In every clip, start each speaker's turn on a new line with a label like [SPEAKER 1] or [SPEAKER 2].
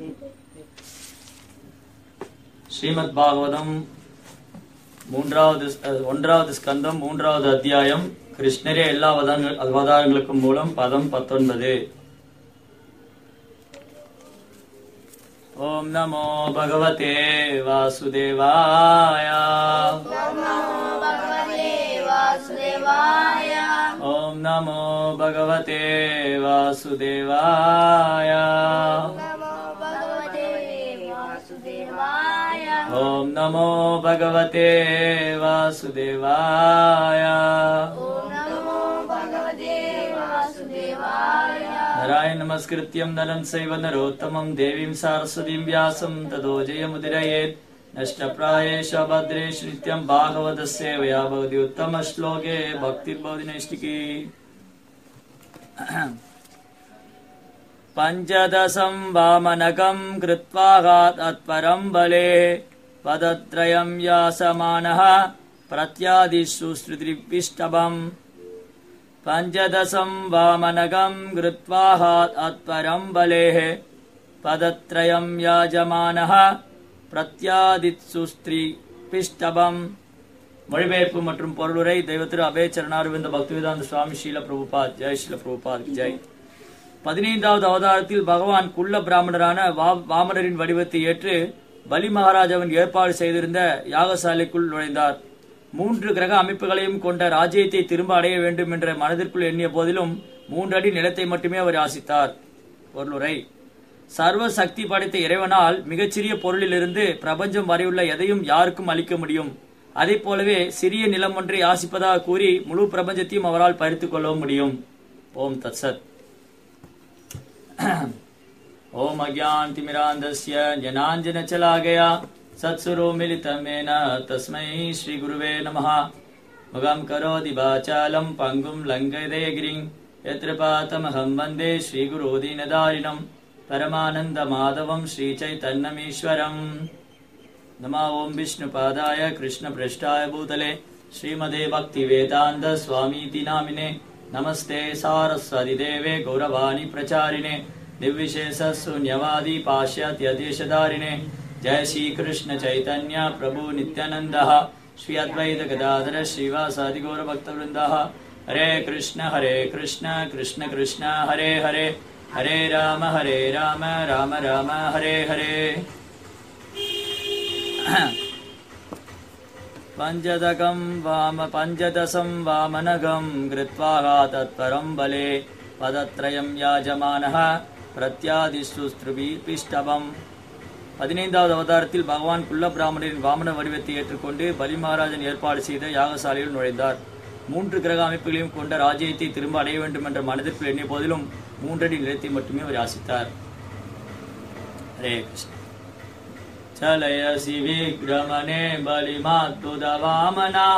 [SPEAKER 1] ஸ்ரீமத் பாகவதம் மூன்றாவது அஹ், ஒன்றாவது ஸ்கந்தம் மூன்றாவது அத்தியாயம் கிருஷ்ணரே எல்லா அவதாரங்கள் அவதாரங்களுக்கும் மூலம் பதம் பத்தொன்பது ஓம் நமோ பகவதே வாசுதேவாய ஓம் நமோ பகவதே வாசுதேவாய ஓம் நமோ பகவதே வாசுதேவாய नारायण नमस्कृत्यं नरं सैव नरोत्तमं देवीं सारस्वतीं व्यासं ततो जयमुदिरयेत् नष्टप्रायेष भद्रेषु नित्यं भागवतस्येवया भवति उत्तमश्लोके भक्तिर्भवति नैष्टिकी पञ्चदशं वामनकं कृत्वा तत्परं बले पदत्रयं यासमानः प्रत्यादिषु श्रुतिपिष्टभम् पञ्चदशं वामनगं कृत्वा अत्परं बलेः पदत्रयं याजमानः பிரத்யாதித்சு ஸ்திரீ பிஷ்டபம் மொழிபெயர்ப்பு மற்றும் பொருளுரை தெய்வத்திரு அபய சரணாரவிந்த பக்திவேதாந்த சுவாமி ஸ்ரீல பிரபுபாத் ஜெய் ஸ்ரீல பிரபுபாத் ஜெய் பதினைந்தாவது அவதாரத்தில் பகவான் குள்ள பிராமணரான வா- வாமனரின் வடிவத்தை ஏற்று பலி மகாராஜாவின் ஏற்பாடு செய்திருந்த யாகசாலைக்குள் நுழைந்தார் மூன்று கிரக அமைப்புகளையும் கொண்ட ராஜ்யத்தை திரும்ப அடைய வேண்டும் என்ற மனதிற்குள் எண்ணிய போதிலும் மூன்று அடி நிலத்தை மட்டுமே அவர் ஆசித்தார் பொருளுரை சர்வ சக்தி படைத்த இறைவனால் மிகச்சிறிய பொருளிலிருந்து பிரபஞ்சம் வரையுள்ள எதையும் யாருக்கும் அளிக்க முடியும் அதே போலவே சிறிய நிலம் ஒன்றை ஆசிப்பதாக கூறி முழு பிரபஞ்சத்தையும் அவரால் பறித்துக் கொள்ள முடியும் ஓம் தத்சத் ओम अज्ञानतिमिरान्धस्य जनाञ्जनचलागया सत्सुरो मिलितमेन तस्मै श्रीगुरुवे नमः मुगं करोति वाचालं पङ्गुं लङ्घयदे यत्र पातमहं वन्दे श्रीगुरोदीनदारिणं परमानन्दमाधवं श्रीचैतन्यमीश्वरम् नमः ॐ विष्णुपादाय कृष्णपृष्ठाय भूतले श्रीमदे भक्तिवेदान्त स्वामीति नामिने नमस्ते सारस्वतिदेवे गौरवाणि प्रचारिणे निर्विशेषशून्यवादी पाश्चात्यदेशधारिणे जय श्रीकृष्ण चैतन्य प्रभु नित्यानन्दः श्री अद्वैत गदाधर श्रीवासादि गौरभक्तवृन्दः हरे कृष्ण हरे कृष्ण कृष्ण कृष्ण हरे हरे हरे राम हरे राम राम राम हरे हरे पञ्चदकं वाम पञ्चदशं वामनगं कृत्वा तत्परं बले पदत्रयं याजमानः பிரத்யாதிஷு பிஷ்டபம் பதினைந்தாவது அவதாரத்தில் பகவான் குள்ள பிராமணரின் வாமன வடிவத்தை ஏற்றுக்கொண்டு பலி மகாராஜன் ஏற்பாடு செய்த யாகசாலையில் நுழைந்தார் மூன்று கிரக அமைப்புகளையும் கொண்ட ராஜ்யத்தை திரும்ப அடைய வேண்டும் என்ற மனதிற்குள் எண்ணிய போதிலும் மூன்றடி நிலத்தை மட்டுமே அவர் யாசித்தார் ஹரே கிருஷ்ண चलयसि विग्रमणे बलिमात्तुदवामना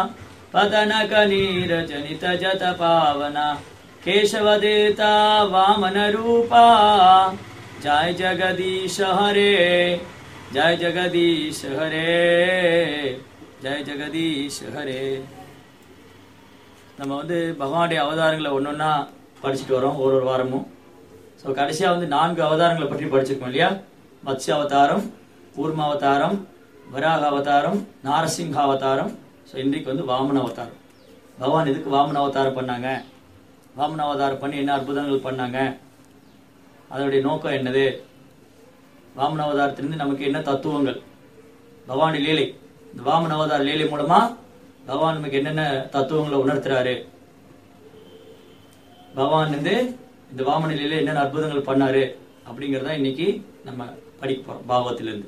[SPEAKER 1] पतनकनीरजनितजतपावना केशवदेता वामनरूपा जय जगदीश हरे जय जगदीश हरे जय जगदीश हरे நம்ம வந்து பகவானுடைய அவதாரங்களை ஒன்னொன்னா படிச்சுட்டு வரோம் ஒரு ஒரு வாரமும் ஸோ கடைசியா வந்து நான்கு அவதாரங்களை பற்றி படிச்சிருக்கோம் இல்லையா மத்ஸ்ய அவதாரம் கூர்ம அவதாரம் வராக அவதாரம் நாரசிங்க அவதாரம் ஸோ இன்றைக்கு வந்து வாமன அவதாரம் பகவான் எதுக்கு வாமன அவதாரம் பண்ணாங்க வாமன அவதாரம் பண்ணி என்ன அற்புதங்கள் பண்ணாங்க அதனுடைய நோக்கம் என்னது வாமன அவதாரத்திலிருந்து நமக்கு என்ன தத்துவங்கள் பகவானுடைய லீலை இந்த வாமன அவதார லீலை மூலமா பகவான் நமக்கு என்னென்ன தத்துவங்களை உணர்த்துறாரு பகவான் வந்து இந்த வாமன லீலையில என்னென்ன அற்புதங்கள் பண்ணாரு அப்படிங்கறத இன்னைக்கு நம்ம படிக்க போறோம் பாகவத்திலிருந்து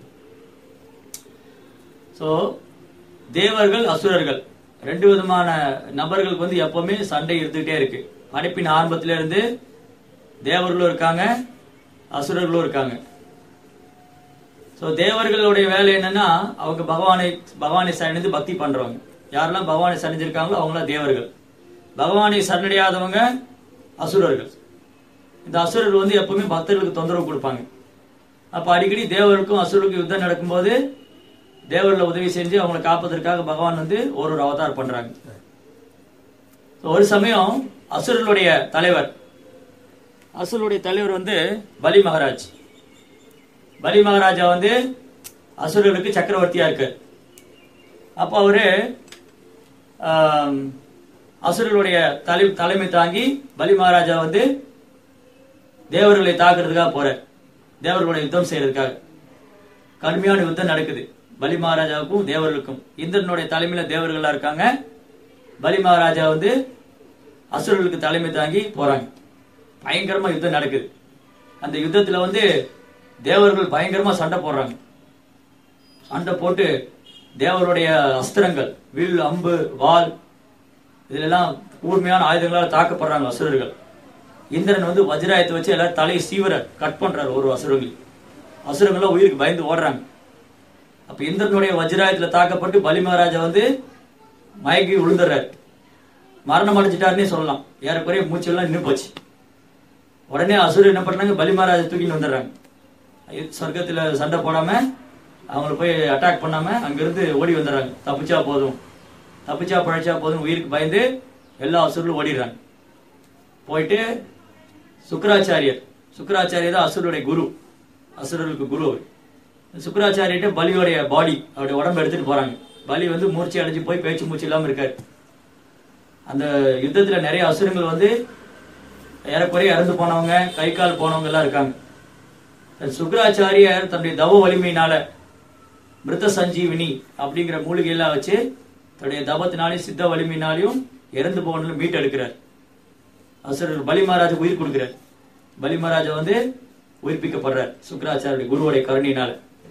[SPEAKER 1] சோ தேவர்கள் அசுரர்கள் ரெண்டு விதமான நபர்களுக்கு வந்து எப்பவுமே சண்டை இருந்துகிட்டே இருக்கு படைப்பின் ஆரம்பத்தில இருந்து தேவர்களும் இருக்காங்க அசுரர்களும் இருக்காங்க சோ தேவர்களுடைய வேலை என்னன்னா அவங்க பகவானை பகவானை சரணிந்து பக்தி பண்றவங்க யாரெல்லாம் பகவானை சரணிஞ்சிருக்காங்களோ அவங்களாம் தேவர்கள் பகவானை சரணடையாதவங்க அசுரர்கள் இந்த அசுரர்கள் வந்து எப்பவுமே பக்தர்களுக்கு தொந்தரவு கொடுப்பாங்க அப்ப அடிக்கடி தேவருக்கும் அசுரருக்கும் யுத்தம் நடக்கும்போது தேவர்களை உதவி செஞ்சு அவங்களை காப்பதற்காக பகவான் வந்து ஒரு ஒரு அவதார் பண்றாங்க ஒரு சமயம் அசுரர்களுடைய தலைவர் அசுரருடைய தலைவர் வந்து பலி மகாராஜ் பலி மகாராஜா வந்து அசுரர்களுக்கு சக்கரவர்த்தியா இருக்கார் அப்போ அவரு ஆம், அசுரர்களுடைய தலை தலைமை தாங்கி பலி மகாராஜா வந்து தேவர்களை தாக்குறதுக்காக போறார் தேவர்களுடைய யுத்தம் செய்யறதுக்காக கடுமையான யுத்தம் நடக்குது பலி மகாராஜாவுக்கும் தேவர்களுக்கும் இந்திரனுடைய தலைமையில தேவர்களா இருக்காங்க பலி மகாராஜா வந்து அசுரர்களுக்கு தலைமை தாங்கி போறாங்க பயங்கரமா யுத்தம் நடக்குது அந்த யுத்தத்துல வந்து தேவர்கள் பயங்கரமா சண்டை போடுறாங்க சண்டை போட்டு தேவருடைய அஸ்திரங்கள் வில் அம்பு வாள் இதுலெல்லாம் கூர்மையான ஆயுதங்களால் தாக்கப்படுறாங்க அசுரர்கள் இந்திரன் வந்து வஜ்ராயத்தை வச்சு எல்லாரும் தலையை சீவர கட் பண்றாரு ஒரு அசுரங்கள் அசுரங்கள்லாம் உயிருக்கு பயந்து ஓடுறாங்க அப்ப இந்திரனுடைய வஜ்ராயத்துல தாக்கப்பட்டு பலி மகாராஜா வந்து மயக்கி விழுந்துடுறாரு மரணம் அடைஞ்சிட்டாருன்னே சொல்லலாம் ஏறக்குறைய மூச்செல்லாம் நின்று போச்சு உடனே அசுரர் என்ன பண்றாங்க பலி மகாராஜா தூக்கின்னு வந்துடுறாங்க ஐயோ, சொர்க்கத்துல சண்டை போடாம அவங்கள போய் அட்டாக் பண்ணாம அங்கிருந்து ஓடி வந்துடுறாங்க தப்பிச்சா போதும் தப்பிச்சா பழைச்சா போதும் உயிருக்கு பயந்து எல்லா அசுரர்களும் ஓடிடுறாங்க போயிட்டு சுக்கராச்சாரியர் சுக்கராச்சாரியர் தான் அசுரருடைய குரு அசுரர்களுக்கு குரு அவர். சுக்கராச்சாரியர்கிட்ட பலியோடைய பாடி அவருடைய உடம்பு எடுத்துட்டு போறாங்க பலி வந்து மூர்ச்சி அடைஞ்சு போய் பேச்சு மூச்சு இல்லாம இருக்காரு அந்த யுத்தத்துல நிறைய அசுரங்கள் வந்து ஏறக்குறைய இறந்து போனவங்க கை கால் போனவங்க எல்லாம் இருக்காங்க சுக்கராச்சாரியர் தன்னுடைய தவ வலிமையினால மிருத சஞ்சீவினி அப்படிங்கிற மூலிகையெல்லாம் வச்சு தன்னுடைய தவத்தினாலையும் சித்த வலிமையினாலையும் இறந்து போகணும் மீட்டு எடுக்கிறார் அசுரர் பலி மகாராஜா உயிர் கொடுக்கிறார் பலி மகாராஜா வந்து உயிர்ப்பிக்கப்படுறார் சுக்கராச்சாரிய குருவுடைய கருணையினால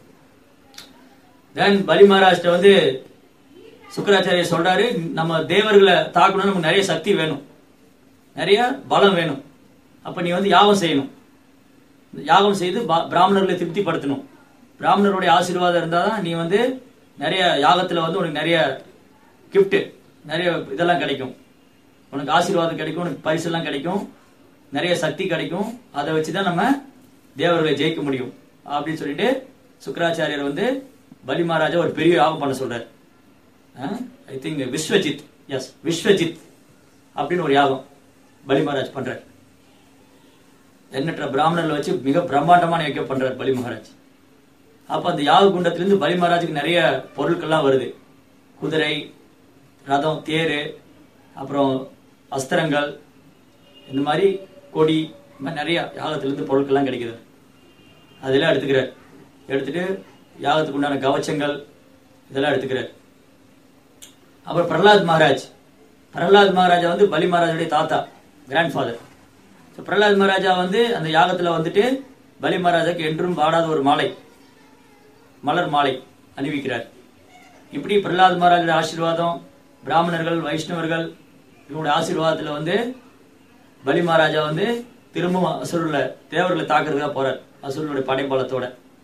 [SPEAKER 1] தென் பலி மகாராஜ்ட்ட வந்து சுக்கராச்சாரியர் சொல்றாரு நம்ம தேவர்களை தாக்கணும் நமக்கு நிறைய சக்தி வேணும் நிறைய பலம் வேணும் அப்ப நீ வந்து யாகம் செய்யணும் யாகம் செய்து பா- பிராமணர்களை திருப்திப்படுத்தணும் பிராமணருடைய ஆசீர்வாதம் இருந்தாதான் நீ வந்து நிறைய யாகத்துல வந்து உனக்கு நிறைய கிஃப்ட் நிறைய இதெல்லாம் கிடைக்கும் உனக்கு ஆசீர்வாதம் கிடைக்கும் உனக்கு பரிசெல்லாம் கிடைக்கும் நிறைய சக்தி கிடைக்கும் அதை வச்சுதான் நம்ம தேவர்களை ஜெயிக்க முடியும் அப்படின்னு சொல்லிட்டு சுக்கராச்சாரியர் வந்து பலி மகாராஜா ஒரு பெரிய யாகம் பண்ண சொல்றாரு I think Viswajith yes Viswajith அப்படின்னு ஒரு யாகம் பலி மகாராஜ் பண்றார் எண்ணற்ற பிராமணர்களை வச்சு மிக பிரம்மாண்டமான யஜ்யம் பண்றார் பலி மகாராஜ் அப்ப அந்த யாக குண்டத்திலிருந்து பலி மகாராஜுக்கு நிறைய பொருட்கள்லாம் வருது குதிரை ரதம் தேரு அப்புறம் அஸ்திரங்கள் இந்த மாதிரி கொடி இந்த மாதிரி நிறைய யாகத்திலிருந்து பொருட்கள்லாம் கிடைக்குது அதெல்லாம் எடுத்துக்கிறார் எடுத்துட்டு யாகத்துக்கு உண்டான கவச்சங்கள் இதெல்லாம் எடுத்துக்கிறார் அப்புறம் பிரகலாத் மகாராஜ் பிரகலாத் மகாராஜா வந்து பலி மகாராஜுடைய தாத்தா கிராண்ட் ஃபாதர் பிரகலாத் மகாராஜா வந்து அந்த யாகத்துல வந்துட்டு பலி மகாராஜாக்கு என்றும் வாடாத ஒரு மாலை மலர் மாலை அணிவிக்கிறார் இப்படி பிரகலாத் மகாராஜோட ஆசீர்வாதம் பிராமணர்கள் வைஷ்ணவர்கள் இவங்களுடைய ஆசீர்வாதத்துல வந்து பலி மகாராஜா வந்து திரும்பவும் அசுரர்ல தேவர்களை தாக்குறதுக்காக போறார் அசுரனுடைய படைபலத்தோட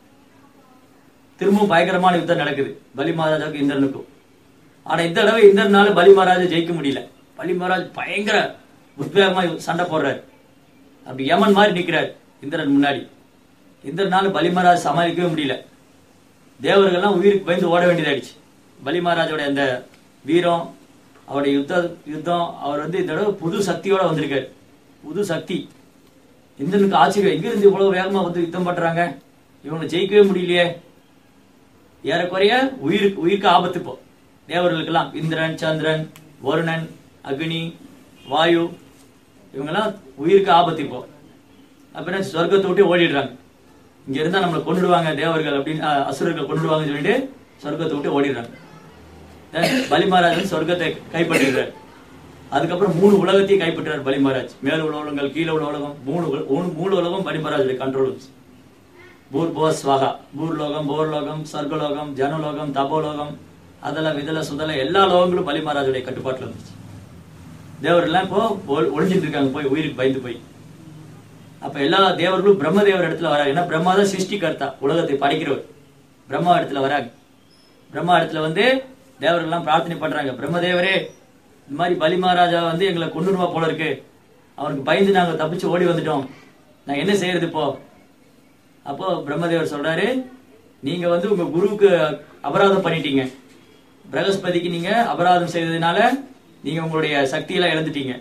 [SPEAKER 1] திரும்பவும் பயங்கரமான யுத்தம் நடக்குது பலி மகாராஜாவுக்கு இந்திரனுக்கும் ஆனா இந்த தடவை இந்திரனால பலி மகாராஜா ஜெயிக்க முடியல பலி மகாராஜ் பயங்கர உத்வேகமா சண்டை போடுறாரு அப்படி யமன் மாதிரி நிக்கிறார் இந்திரன் முன்னாடி இந்திரனால பலி மகாராஜ் சமாளிக்கவே முடியல தேவர்கள்லாம் உயிருக்கு பயந்து ஓட வேண்டியதாயிடுச்சு பலி மகாராஜோட அந்த வீரம் அவருடைய யுத்த யுத்தம் அவர் வந்து இந்த தடவை புது சக்தியோட வந்திருக்காரு புது சக்தி இந்திரனுக்கு ஆச்சரியம் எங்க இருந்து இவ்வளவு வேகமா வந்து யுத்தம் பண்றாங்க இவங்களை ஜெயிக்கவே முடியலையே ஏறக்குறைய உயிருக்கு உயிருக்கு ஆபத்து இப்போ தேவர்களுக்கெல்லாம் இந்திரன் சந்திரன் வருணன் அக்னி வாயு இவங்கெல்லாம் உயிருக்கு ஆபத்து இப்போ அப்புறம் சொர்க்கத்தை விட்டு ஓடிடுறாங்க இங்க இருந்தா நம்மளை கொண்டுடுவாங்க தேவர்கள் அப்படின்னு அஹ், அசுரர்கள் கொண்டுடுவாங்கன்னு சொல்லிட்டு சொர்க்கத்தை விட்டு ஓடிடுறாங்க Then பலி மகாராஜ் வந்து சொர்க்கத்தை கைப்பற்றிடுறாரு அதுக்கப்புறம் மூணு உலகத்தையும் கைப்பற்றார் பலி மகாராஜ் மேல் உள்ள உலகங்கள் கீழே உள்ள உலகம் மூணு உல- மூணு- மூணு உலகம் பலி மகாராஜுடைய கண்ட்ரோல் பூர் போ ஸ்வாகா பூர்லோகம் போர்லோகம் சர்க்கலோகம் ஜனலோகம் தபோலோகம் அதல விதல சுதல எல்லா லோகங்களும் பலி மகாராஜுடைய கட்டுப்பாட்டுல இருந்துச்சு தேவரெல்லாம் இப்போ ஒ- ஒளிஞ்சிட்டு இருக்காங்க போய் உயிருக்கு பயந்து போய் அப்ப எல்லா தேவர்களும் பிரம்மதேவர் இடத்துல வராங்க ஏன்னா பிரம்மா தான் சிருஷ்டிகர்த்தா உலகத்தை படைக்கிறவர் பிரம்மா இடத்துல வராங்க பிரம்மா இடத்துல வந்து தேவர்கள்லாம் பிரார்த்தனை பண்றாங்க பிரம்மதேவரே இந்த மாதிரி பலி மகாராஜா வந்து எங்களை கொண்டுருவா போல இருக்கு அவருக்கு பயந்து நாங்க தப்பிச்சு ஓடி வந்துட்டோம் நான் என்ன செய்யறது இப்போ அப்போ பிரம்மதேவர் சொல்றாரு நீங்க வந்து உங்க குருவுக்கு அபராதம் பண்ணிட்டீங்க பிரகஸ்பதிக்கு நீங்க அபராதம் செய்ததுனால நீங்க உங்களுடைய சக்தியெல்லாம் இழந்துட்டீங்க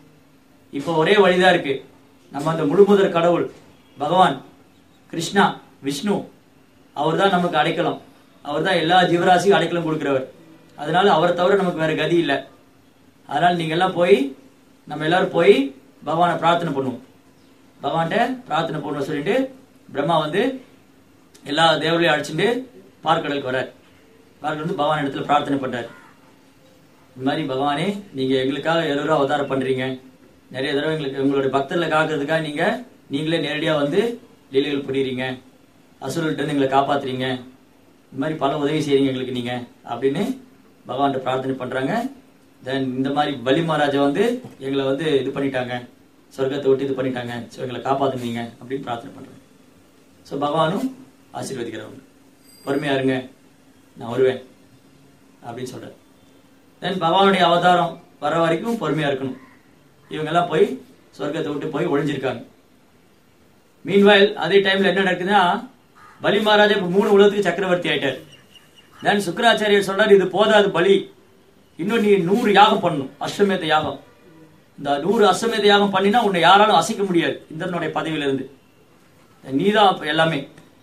[SPEAKER 1] இப்போ ஒரே வழிதான் இருக்கு நம்ம அந்த முழுமுதற் கடவுள் பகவான் கிருஷ்ணா விஷ்ணு அவர் தான் நமக்கு அடைக்கலம் அவர் தான் எல்லா ஜீவராசிக்கும் அடைக்கலம் கொடுக்கிறவர் அதனால அவரை தவிர நமக்கு வேற கதி இல்லை அதனால நீங்க எல்லாம் போய் நம்ம எல்லாரும் போய் பகவானை பிரார்த்தனை பண்ணுவோம் பகவான்கிட்ட பிரார்த்தனை பண்ணுவோம் சொல்லிட்டு பிரம்மா வந்து எல்லா தேவர்களையும் அழைச்சிட்டு பார்க்கடலுக்கு வரார் பார்க்கடல் வந்து பகவான் இடத்துல பிரார்த்தனை பண்றார் இந்த மாதிரி பகவானே நீங்க எங்களுக்காக எவ்வளோ அவதாரம் பண்றீங்க நிறைய தடவை எங்களுக்கு உங்களுடைய பக்தர்களை காக்கிறதுக்காக நீங்க நீங்களே நேரடியா வந்து லீலைகள் புரியுறீங்க அசுரல்கிட்ட இருந்து எங்களை காப்பாத்துறீங்க இந்த மாதிரி பல உதவி செய்றீங்க எங்களுக்கு நீங்க அப்படின்னு பகவான்கிட்ட பிரார்த்தனை பண்றாங்க தென் இந்த மாதிரி பலி மகாராஜா வந்து எங்களை வந்து இது பண்ணிட்டாங்க சொர்க்கத்தை விட்டு இது பண்ணிட்டாங்க ஸோ எங்களை காப்பாத்துனீங்க அப்படின்னு பிரார்த்தனை பண்றாங்க ஸோ பகவானும் ஆசீர்வதிக்கிறவங்க பொறுமையா இருங்க நான் வருவேன் அப்படின்னு சொல்றாரு தென் பகவானுடைய அவதாரம் வர வரைக்கும் பொறுமையா இருக்கணும் இவங்க எல்லாம் போய் சொர்க்கத்தை விட்டு போய் ஒளிஞ்சிருக்காங்க மீன்வாயில் அதே டைம்ல என்ன நடக்குதுன்னா பலி மகாராஜா இப்ப மூணு உலகத்துக்கு சக்கரவர்த்தி ஆயிட்டார் தென் சுக்கராச்சாரியர் சொல்றாரு இது போதாது பலி இன்னும் நீ நூறு யாகம் பண்ணணும் அஸ்வமேத யாகம் இந்த நூறு அஸ்வமேத யாகம் பண்ணினா உன்னை யாராலும் அசைக்க முடியாது இந்திரனுடைய பதவியில இருந்து நீதான் அப்ப எல்லாமே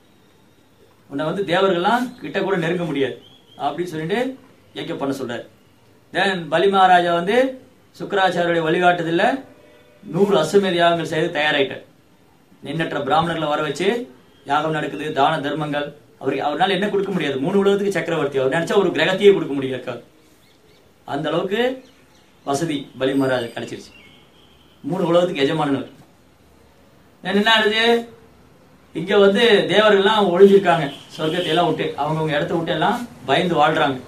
[SPEAKER 1] உன்னை வந்து தேவர்கள்லாம் கிட்ட கூட நெருங்க முடியாது அப்படின்னு சொல்லிட்டு யஜ்யம் பண்ண சொல்றாரு தென் பலி மகாராஜா வந்து சுக்கராச்சாரியுடைய வழிகாட்டுதல்ல நூறு அஸ்வமேத யாகங்கள் செய்து தயாராயிட்டார் எண்ணற்ற பிராமணர்களை வர வச்சு யாகம் நடக்குது தான தர்மங்கள் அவருக்கு அவரால் என்ன கொடுக்க முடியாது மூணு உலகத்துக்கு சக்கரவர்த்தி அவர் நினைச்சா ஒரு கிரகத்தையே கொடுக்க முடியாது அந்த அளவுக்கு வசதி பலி மகாராஜா கிடைச்சிருச்சு மூணு உலகத்துக்கு எஜமானவர் என்ன ஆகுது இங்க வந்து தேவர்கள்லாம் ஒளிஞ்சிருக்காங்க சொர்க்கத்தை எல்லாம் விட்டு அவங்கவுங்க இடத்த விட்டு எல்லாம் பயந்து வாழ்றாங்க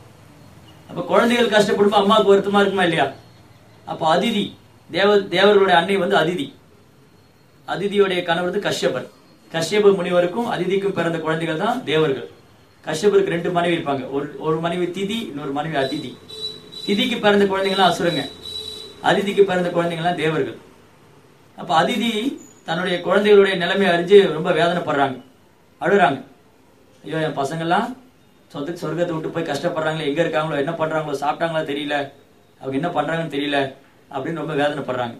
[SPEAKER 1] அப்ப குழந்தைகள் கஷ்டப்படும்போது அம்மாவுக்கு வருத்தமா இருக்குமா இல்லையா அப்ப அதிதி தேவ தேவர்களுடைய அன்னை வந்து அதிதி அதிதியுடைய கணவர் வந்து கஷ்யபர் கஷ்யப முனிவருக்கும் அதிதிக்கும் பிறந்த குழந்தைகள் தான் தேவர்கள் கஷ்யபருக்கு ரெண்டு மனைவி இருப்பாங்க ஒரு ஒரு மனைவி திதி இன்னொரு மனைவி அதிதி திதிக்கு பிறந்த குழந்தைங்களாம் அசுரங்க அதிதிக்கு பிறந்த குழந்தைங்களாம் தேவர்கள் அப்ப அதிதி தன்னுடைய குழந்தைகளுடைய நிலைமை அறிஞ்சு ரொம்ப வேதனைப்படுறாங்க அழுறாங்க ஐயோ என் பசங்கெல்லாம் சொந்த சொர்க்கத்தை விட்டு போய் கஷ்டப்படுறாங்களே எங்க இருக்காங்களோ என்ன பண்றாங்களோ சாப்பிட்டாங்களா தெரியல அவங்க என்ன பண்றாங்கன்னு தெரியல அப்படின்னு ரொம்ப வேதனைப்படுறாங்க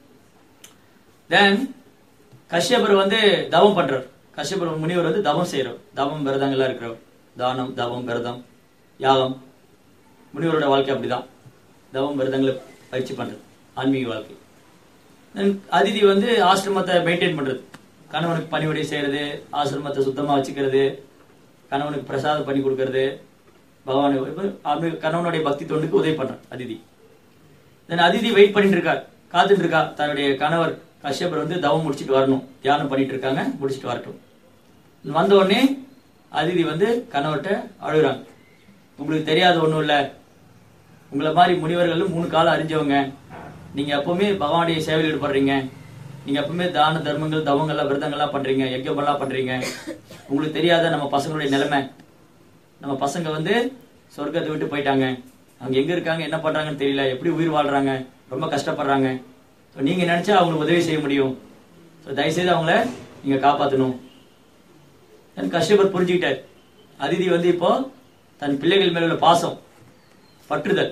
[SPEAKER 1] தென் கஷ்யபர் வந்து தவம் பண்றார் கஷ்யபர் முனிவர் வந்து தவம் செய்யறோம் தவம் விரதங்கள்லாம் இருக்கிறோம் தானம் தவம் விரதம் யாகம் முனிவரோட வாழ்க்கை அப்படிதான் தவம் விரதங்களை பயிற்சி பண்றது ஆன்மீக வாழ்க்கை Then அதிதி வந்து ஆசிரமத்தை மெயின்டைன் பண்றது கணவனுக்கு பணிவிடை செய்யறது ஆசிரமத்தை சுத்தமா வச்சுக்கிறது கணவனுக்கு பிரசாதம் பண்ணி கொடுக்கறது பகவான் ஆன்மீக கணவனுடைய பக்தி தொண்டுக்கு உதவி பண்றான் அதிதி தென் அதிதி வெயிட் பண்ணிட்டு இருக்கா காத்துட்டு இருக்கா தன்னுடைய கணவர் கஷ்யபர் வந்து தவம் முடிச்சிட்டு வரணும் தியானம் பண்ணிட்டு இருக்காங்க முடிச்சிட்டு வரட்டும் வந்த உடனே அதிதி வந்து கணவர்கிட்ட அழுகுறாங்க உங்களுக்கு தெரியாத ஒண்ணும் இல்ல உங்களை மாதிரி முனிவர்களும் மூணு காலம் அறிஞ்சவங்க நீங்க எப்பவுமே பகவானுடைய சேவையில் ஈடுபடுறீங்க நீங்க எப்பவுமே தான தர்மங்கள் தவங்கள்லாம் விரதங்கள்லாம் பண்றீங்க யஜ்யமெல்லாம் பண்றீங்க உங்களுக்கு தெரியாத நம்ம பசங்களுடைய நிலைமை நம்ம பசங்க வந்து சொர்க்கத்தை விட்டு போயிட்டாங்க அவங்க எங்க இருக்காங்க என்ன பண்றாங்கன்னு தெரியல எப்படி உயிர் வாழ்றாங்க ரொம்ப கஷ்டப்படுறாங்க So, நீங்க நினைச்சா அவங்களுக்கு உதவி செய்ய முடியும் So, தயவுசெய்து அவங்கள நீங்க காப்பாத்தணும் then கஷ்யபர் புரிஞ்சுக்கிட்டார் அதிதி வந்து இப்போ தன் பிள்ளைகள் மேல உள்ள பாசம் பற்றுதல்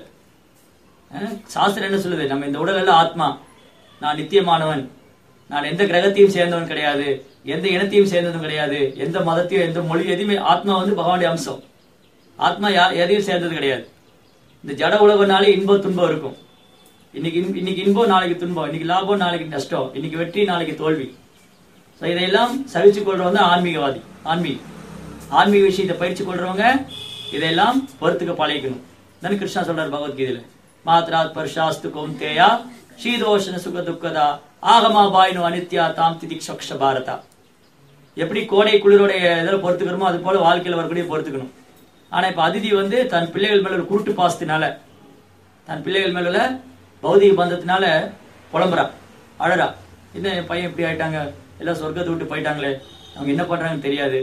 [SPEAKER 1] அஹ், சாஸ்திரம் என்ன சொல்லுது நம்ம இந்த உடல் எல்லாம் ஆத்மா நான் நித்தியமானவன் நான் எந்த கிரகத்தையும் சேர்ந்தவன் கிடையாது எந்த இனத்தையும் சேர்ந்ததும் கிடையாது எந்த மதத்தையும் எந்த மொழி எதுவுமே ஆத்மா வந்து பகவானுடைய அம்சம் ஆத்மா யா எதையும் சேர்ந்தது கிடையாது இந்த ஜட உலகனாலே இன்பம் துன்பம் இருக்கும் இன்னைக்கு இன்- இன்னைக்கு இன்பம் நாளைக்கு துன்பம் இன்னைக்கு லாபம் நாளைக்கு நஷ்டம் இன்னைக்கு வெற்றி நாளைக்கு தோல்வி ஸோ இதையெல்லாம் சகிச்சு கொள்றவங்க தான் ஆன்மீகவாதி ஆன்மீக ஆன்மீக விஷயத்தை பயிற்சி கொள்றவங்க இதையெல்லாம் பொறுத்துக்க பழகிக்கணும் தானே கிருஷ்ணா சொல்றாரு பகவத்கீதையில மாத்ராத் பர்ஷாஸ்து கௌந்தேயா சீதோஷன சுக துக்கதா ஆகமா பாயினு அனித்யா தாம் திதிக்ஷக்ஷ பாரதா எப்படி கோடை குளிரோடைய இதில் பொறுத்துக்கிறோமோ அது போல வாழ்க்கையில வரக்கூடிய பொறுத்துக்கணும் ஆனா இப்ப அதிதி வந்து தன் பிள்ளைகள் மேல ஒரு குருட்டு பாசத்தினால தன் பிள்ளைகள் மேல உள்ள பௌதிக பந்தத்தினால புலம்புறா அழறா என்ன என் பையன் இப்படி ஆயிட்டாங்க எல்லாம் சொர்க்கத்தை விட்டு போயிட்டாங்களே அவங்க என்ன பண்றாங்கன்னு தெரியாது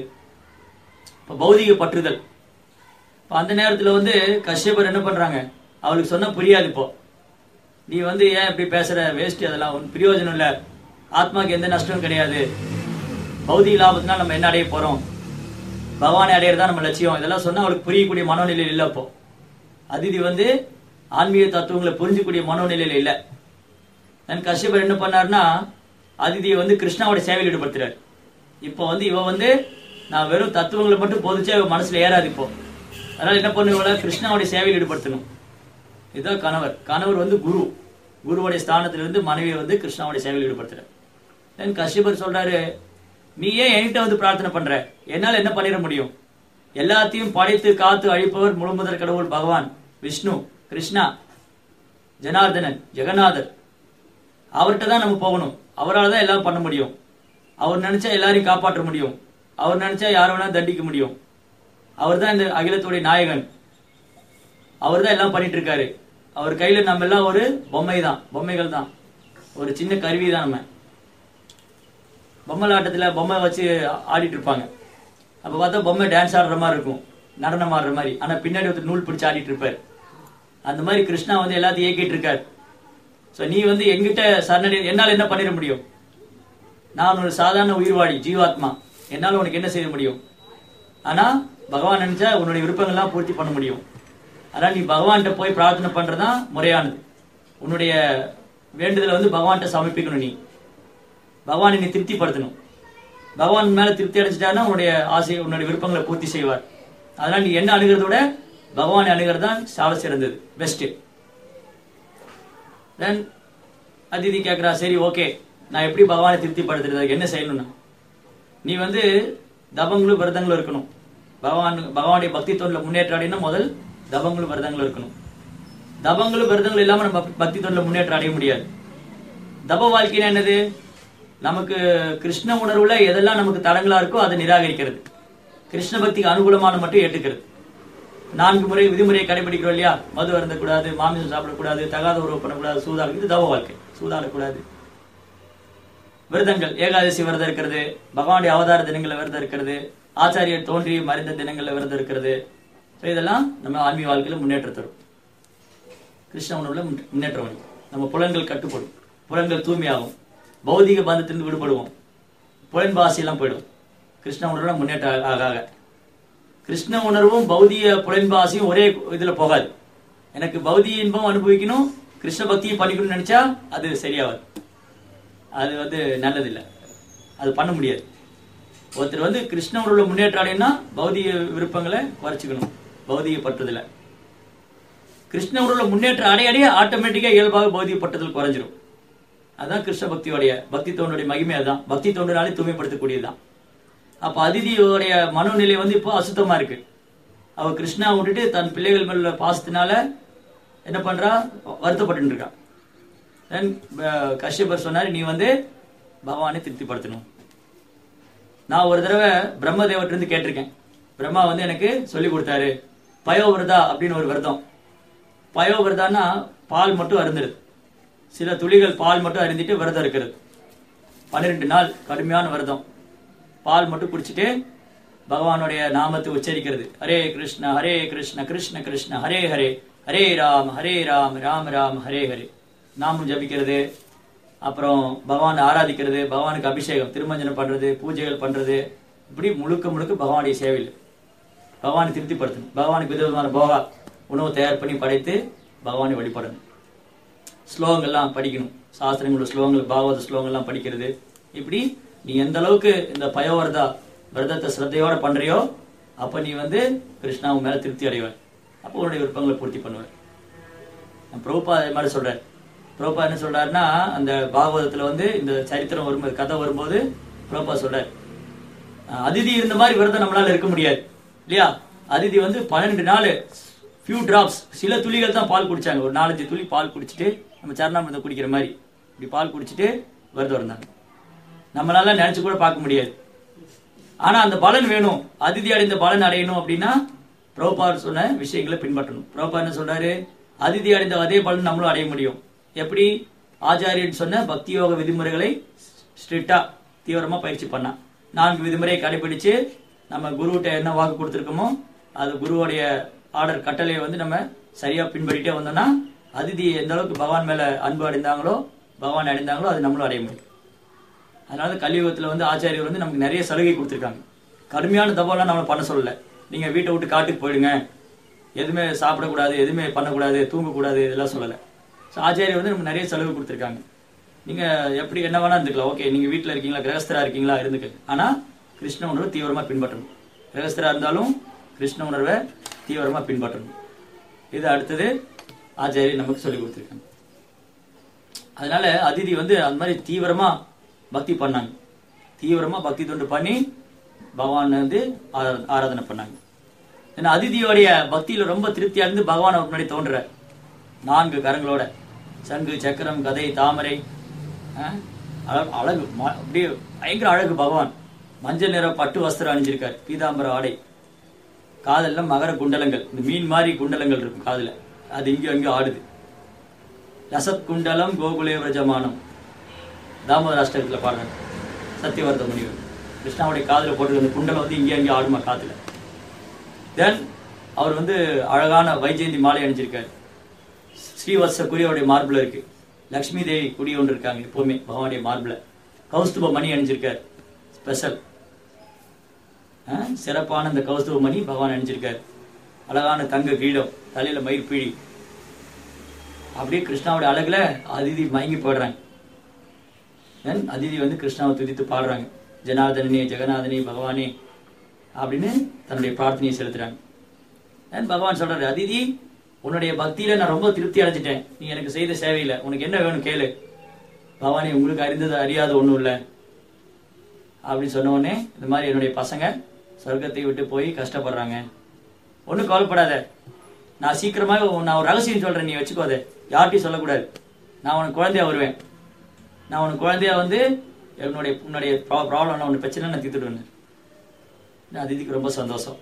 [SPEAKER 1] இப்ப பௌதிக பற்றுதல் இப்ப அந்த நேரத்துல வந்து கஷ்யபர் என்ன பண்றாங்க அவளுக்கு சொன்னா புரியாது இப்போ நீ வந்து ஏன் இப்படி பேசுற வேஸ்ட் அதெல்லாம் ஒன்றும் பிரயோஜனம் இல்ல ஆத்மாக்கு எந்த நஷ்டமும் கிடையாது பௌதிக லாபத்தினால நம்ம என்ன அடைய போறோம் பகவானை அடையிறதா நம்ம லட்சியம் இதெல்லாம் சொன்னா அவளுக்கு புரியக்கூடிய மனோநிலையில் இல்ல அப்போ அதிதி வந்து ஆன்மீக தத்துவங்களை புரிஞ்சுக்கூடிய மனோநிலையில இல்ல நான் கஷ்யபர் என்ன பண்ணாருன்னா அதிதியை வந்து கிருஷ்ணாவோட சேவையில் ஈடுபடுத்துறாரு இப்போ வந்து இவ வந்து நான் வெறும் தத்துவங்களை மட்டும் போதிச்சா இவ மனசுல ஏறாது இப்போ அதனால என்ன பண்ணு இவளை கிருஷ்ணாவுடைய சேவையில் ஈடுபடுத்தணும் இதுதான் கணவர் கணவர் வந்து குரு குருவுடைய ஸ்தானத்திலிருந்து மனைவியை வந்து கிருஷ்ணாவுடைய சேவையில் ஈடுபடுத்துற தென் கஷ்யபர் சொல்றாரு நீ ஏன் என்கிட்ட வந்து பிரார்த்தனை பண்ற என்னால என்ன பண்ணிட முடியும் எல்லாத்தையும் படைத்து காத்து அழிப்பவர் முழுமுதற் கடவுள் பகவான் விஷ்ணு கிருஷ்ணா ஜனார்தனன் ஜெகநாதர் அவர்கிட்ட தான் நம்ம போகணும் அவரால் தான் எல்லாம் பண்ண முடியும் அவர் நினைச்சா எல்லாரையும் காப்பாற்ற முடியும் அவர் நினைச்சா யாரை வேணா தண்டிக்க முடியும் அவர் தான் இந்த அகிலத்துடைய நாயகன் அவர் தான் எல்லாம் பண்ணிட்டு இருக்காரு அவர் கையில நம்ம எல்லாம் ஒரு பொம்மை தான் பொம்மைகள் தான் ஒரு சின்ன கருவி தான் நம்ம பொம்மலாட்டத்துல பொம்மை வச்சு ஆடிட்டு இருப்பாங்க அப்ப பார்த்தா பொம்மை டான்ஸ் ஆடுற மாதிரி இருக்கும் நடனம் ஆடுற மாதிரி ஆனா பின்னாடி ஒருத்தர் நூல் பிடிச்சு ஆடிட்டு இருப்பாரு அந்த மாதிரி கிருஷ்ணா வந்து எல்லாத்தையும் இயக்கிட்டு இருக்காரு சோ நீ வந்து எங்கிட்ட சரணடை என்னால என்ன பண்ணிட முடியும் நான் ஒரு சாதாரண உயிர்வாழி ஜீவாத்மா என்னால உனக்கு என்ன செய்ய முடியும் ஆனா பகவான் நினைச்சா உன்னுடைய விருப்பங்கள்லாம் பூர்த்தி பண்ண முடியும் அதனால நீ பகவான்கிட்ட போய் பிரார்த்தனை பண்றதுதான் முறையானது உன்னுடைய வேண்டுதலை வந்து பகவான்கிட்ட சமர்ப்பிக்கணும் நீ பகவானை நீ திருப்திப்படுத்தணும் பகவான் மேல திருப்தி அடைஞ்சிட்டான்னா உன்னுடைய ஆசை உன்னுடைய விருப்பங்களை பூர்த்தி செய்வார் அதனால நீ என்ன அணுகிறத விட பகவானை அணுகிறது தான் சால சிறந்தது பெஸ்ட் தென் அதிதி கேட்குறா சரி ஓகே நான் எப்படி பகவானை திருப்திப்படுத்துறது என்ன செய்யணும்னா நீ வந்து தபங்களும் விரதங்களும் இருக்கணும் பகவான் பகவானுடைய பக்தி தொண்டில் முன்னேற்றம் அடையணும் முதல் தபங்களும் விரதங்களும் இருக்கணும் தபங்களும் விரதங்களும் இல்லாம நம்ம பக்தி தொண்டில் முன்னேற்றம் அடைய முடியாது தப வாழ்க்கைனா என்னது நமக்கு கிருஷ்ண உணர்வுல எதெல்லாம் நமக்கு தடங்களா இருக்கோ அதை நிராகரிக்கிறது கிருஷ்ண பக்திக்கு அனுகூலமான மட்டும் ஏற்றுக்கிறது நான்கு முறை விதிமுறையை கடைபிடிக்கிறோம் இல்லையா மது அருந்தக்கூடாது மாமிசம் சாப்பிடக்கூடாது தகாத உறவு பண்ணக்கூடாது சூதாடு இது தவ வாழ்க்கை சூதாடக்கூடாது விரதங்கள் ஏகாதசி விரதம் இருக்கிறது பகவானுடைய அவதார தினங்கள்ல விரதம் இருக்கிறது ஆச்சாரியர் தோன்றி மறைந்த தினங்கள்ல விரதம் இருக்கிறது ஸோ இதெல்லாம் நம்ம ஆன்மீக வாழ்க்கையில முன்னேற்றம் தரும் கிருஷ்ண உணவுல முன்- முன்னேற்றம் வரும் நம்ம புலன்கள் கட்டுப்படும் புலன்கள் தூய்மையாகும் பௌதிக பந்தத்திலிருந்து விடுபடுவோம் புலன் பாசியெல்லாம் போயிடும் கிருஷ்ண உணர்வுல முன்னேற்றம் ஆக ஆக கிருஷ்ண உணர்வும் பௌதிக புலன்பாசியும் ஒரே இதுல போகாது எனக்கு பௌதிக இன்பம் அனுபவிக்கணும் கிருஷ்ண பக்தியும் பண்ணிக்கணும்னு நினைச்சா அது சரியாகாது அது வந்து நல்லதில்லை அது பண்ண முடியாது ஒருத்தர் வந்து கிருஷ்ண உணர்வுல முன்னேற்றம் அடையணும்னா பௌதிக விருப்பங்களை குறைச்சிக்கணும் பௌதிக பற்றுதல கிருஷ்ண உணர்வுல முன்னேற்றம் அடைய அடைய ஆட்டோமேட்டிக்கா இயல்பாக பௌதிக பற்றுதல் குறைஞ்சிரும் அதான் கிருஷ்ண பக்தியோடைய பக்தி தோனுடைய மகிமை அதான் பக்தி தோன்றினாலே தூய்மைப்படுத்தக்கூடியதுதான் அப்ப அதிதியோடைய மனோநிலை வந்து இப்போ அசுத்தமா இருக்கு அவ கிருஷ்ணா விட்டுட்டு தன் பிள்ளைகள் மேல உள்ள பாசத்தினால என்ன பண்றா வருத்தப்பட்டு இருக்கா தென் கஷ்யபர் சொன்னாரு நீ வந்து பகவானை திருப்திப்படுத்தணும் நான் ஒரு தடவை பிரம்மதேவர்ட்ட இருந்து கேட்டிருக்கேன் பிரம்மா வந்து எனக்கு சொல்லி கொடுத்தாரு பயோவிரதா அப்படின்னு ஒரு விரதம் பயோவிரதான்னா பால் மட்டும் அருந்துருது சில துளிகள் பால் மட்டும் அருந்திட்டு விரதம் இருக்கிறது பன்னிரெண்டு நாள் கடுமையான விரதம் பால் மட்டும் குடிச்சிட்டு பகவானுடைய நாமத்தை உச்சரிக்கிறது ஹரே கிருஷ்ண ஹரே கிருஷ்ண கிருஷ்ண கிருஷ்ண ஹரே ஹரே ஹரே ராம் ஹரே ராம் ராம் ராம் ஹரே ஹரே நாமம் ஜபிக்கிறது அப்புறம் பகவான் ஆராதிக்கிறது பகவானுக்கு அபிஷேகம் திருமஞ்சனம் பண்றது பூஜைகள் பண்றது இப்படி முழுக்க முழுக்க பகவானுடைய சேவையில் பகவானை திருப்திப்படுத்தணும் பகவானுக்கு விதவிதமான போகா உணவு தயார் பண்ணி படைத்து பகவானை வழிபடணும் ஸ்லோகங்கள்லாம் படிக்கணும் சாஸ்திரங்களோட ஸ்லோகங்கள் பாகவத ஸ்லோகங்கள்லாம் படிக்கிறது இப்படி நீ எந்த அளவுக்கு இந்த பயோவரதா விரதத்தை சிரத்தையோட பண்றியோ அப்ப நீ வந்து கிருஷ்ணா உன் மேல திருப்தி அடைவாய் அப்போ உன்னுடைய விருப்பங்களை பூர்த்தி பண்ணுவார் பிரபுபா அதே மாதிரி சொல்றாரு பிரபுபா என்ன சொல்றாருன்னா அந்த பாகவதத்துல வந்து இந்த சரித்திரம் வரும்போது கதை வரும்போது பிரபுபா சொல்றாரு அஹ் அதிதி இருந்த மாதிரி விரதம் நம்மளால இருக்க முடியாது இல்லையா அதிதி வந்து பன்னெண்டு நாள் ஃபியூ டிராப்ஸ் சில துளிகள் தான் பால் குடிச்சாங்க ஒரு நாலஞ்சு துளி பால் குடிச்சிட்டு நம்ம சரணாமிரதம் குடிக்கிற மாதிரி இப்படி பால் குடிச்சிட்டு விரதம் இருந்தாங்க நம்மளால நினைச்சு கூட பார்க்க முடியாது ஆனா அந்த பலன் வேணும் அதிதி அடைந்த பலன் அடையணும் அப்படின்னா பிரபுபார் சொன்ன விஷயங்களை பின்பற்றணும் பிரபுபா என்ன சொல்றாரு அதிதி அடைந்த அதே பலன் நம்மளும் அடைய முடியும் எப்படி ஆச்சாரியன் சொன்ன பக்தி யோக விதிமுறைகளை ஸ்ட்ரிக்டா தீவிரமா பயிற்சி பண்ணா நான்கு விதிமுறையை கடைபிடிச்சு நம்ம குருகிட்ட என்ன வாக்கு கொடுத்துருக்கோமோ அது குருவோடைய ஆர்டர் கட்டளையை வந்து நம்ம சரியா பின்பற்றிட்டே வந்தோம்னா அதிதி எந்த அளவுக்கு பகவான் மேல அன்பு அடைந்தாங்களோ பகவான் அடைந்தாங்களோ அது நம்மளும் அடைய முடியும் அதனால கலியுகத்துல வந்து ஆச்சாரியர் வந்து நமக்கு நிறைய சலுகை கொடுத்துருக்காங்க கடுமையான தபாலாம் நம்மளை பண்ண சொல்லல நீங்க வீட்டை விட்டு காட்டுக்கு போயிடுங்க எதுவுமே சாப்பிடக்கூடாது எதுவுமே பண்ணக்கூடாது தூங்கக்கூடாது இதெல்லாம் சொல்லல ஸோ ஆச்சாரியர் வந்து நமக்கு நிறைய சலுகை கொடுத்துருக்காங்க நீங்க எப்படி என்ன வேணா இருந்துக்கலாம் ஓகே நீங்க வீட்டுல இருக்கீங்களா கிரகஸ்தரா இருக்கீங்களா இருந்துக்க ஆனா கிருஷ்ண உணர்வை தீவிரமா பின்பற்றணும் கிரகஸ்தரா இருந்தாலும் கிருஷ்ண உணர்வை தீவிரமா பின்பற்றணும் இது அடுத்தது ஆச்சாரியர் நமக்கு சொல்லி கொடுத்துருக்காங்க அதனால அதிதி வந்து அந்த மாதிரி தீவிரமா பக்தி பண்ணாங்க தீவிரமா பக்தி தொண்டு பண்ணி பகவான் வந்து ஆரா- ஆராதனை பண்ணாங்க ஏன்னா அதிதியோடைய பக்தியில ரொம்ப திருப்தியா இருந்து பகவான் அவர் முன்னாடி தோன்றுற நான்கு கரங்களோட சங்கு சக்கரம் கதை தாமரை ஆ, அழகு அழகு ம- அப்படியே பயங்கர அழகு பகவான் மஞ்சள் நிற பட்டு வஸ்திரம் அணிஞ்சிருக்கார் பீதாம்பர ஆடை காதல்ல மகர குண்டலங்கள் இந்த மீன் மாதிரி குண்டலங்கள் இருக்கும் காதுல அது இங்கேயும் அங்கேயும் ஆடுது ரசத் குண்டலம் கோகுலே விரஜமானம் தாமோதர அஷ்டகத்துல பாடுறாங்க சத்தியவர்த்த முனிவர் கிருஷ்ணாவுடைய காதுல போட்டு அந்த குண்டலம் வந்து இங்கே அங்கேயும் ஆடுமா காத்துல தென் அவர் வந்து அழகான வைஜெயந்தி மாலை அணிஞ்சிருக்காரு ஸ்ரீவத்ச குறியோடைய மார்பிள் இருக்கு லக்ஷ்மி தேவி குடி ஒன்று இருக்காங்க எப்பவுமே பகவானுடைய மார்பிள் கௌஸ்துப மணி அணிஞ்சிருக்கார் ஸ்பெஷல் சிறப்பான இந்த கௌஸ்துப மணி பகவான் அணிஞ்சிருக்கார் அழகான தங்க கிரீடம் தலையில மயிர்பிழி அப்படியே கிருஷ்ணாவுடைய அழகுல அதிதி மயங்கி போடுறாங்க Then அதிதி வந்து கிருஷ்ணாவை துதித்து பாடுறாங்க ஜனார்தனனே ஜெகநாதனே பகவானே அப்படின்னு தன்னுடைய பிரார்த்தனையை செலுத்துறாங்க Then பகவான் சொல்றாரு அதிதி உன்னுடைய பக்தியில நான் ரொம்ப திருப்தி அடைஞ்சிட்டேன் நீ எனக்கு செய்த சேவையில உனக்கு என்ன வேணும் கேளு பகவானே உங்களுக்கு அறிந்தது அறியாத ஒண்ணும் இல்ல அப்படின்னு சொன்ன உடனே இந்த மாதிரி என்னுடைய பசங்க சொர்க்கத்தை விட்டு போய் கஷ்டப்படுறாங்க ஒண்ணும் கவலைப்படாத நான் சீக்கிரமா நான் ஒரு ரகசியம் சொல்றேன் நீ வச்சுக்கோத யார்கிட்டயும் சொல்லக்கூடாது நான் உனக்கு குழந்தையா வருவேன் நான் உனக்கு குழந்தையா வந்து என்னுடைய உன்னுடைய ப்ராப்ளம் உன்னுடைய பிரச்சனை நான் தீர்த்துடுவேன் அதிதிக்கு ரொம்ப சந்தோஷம்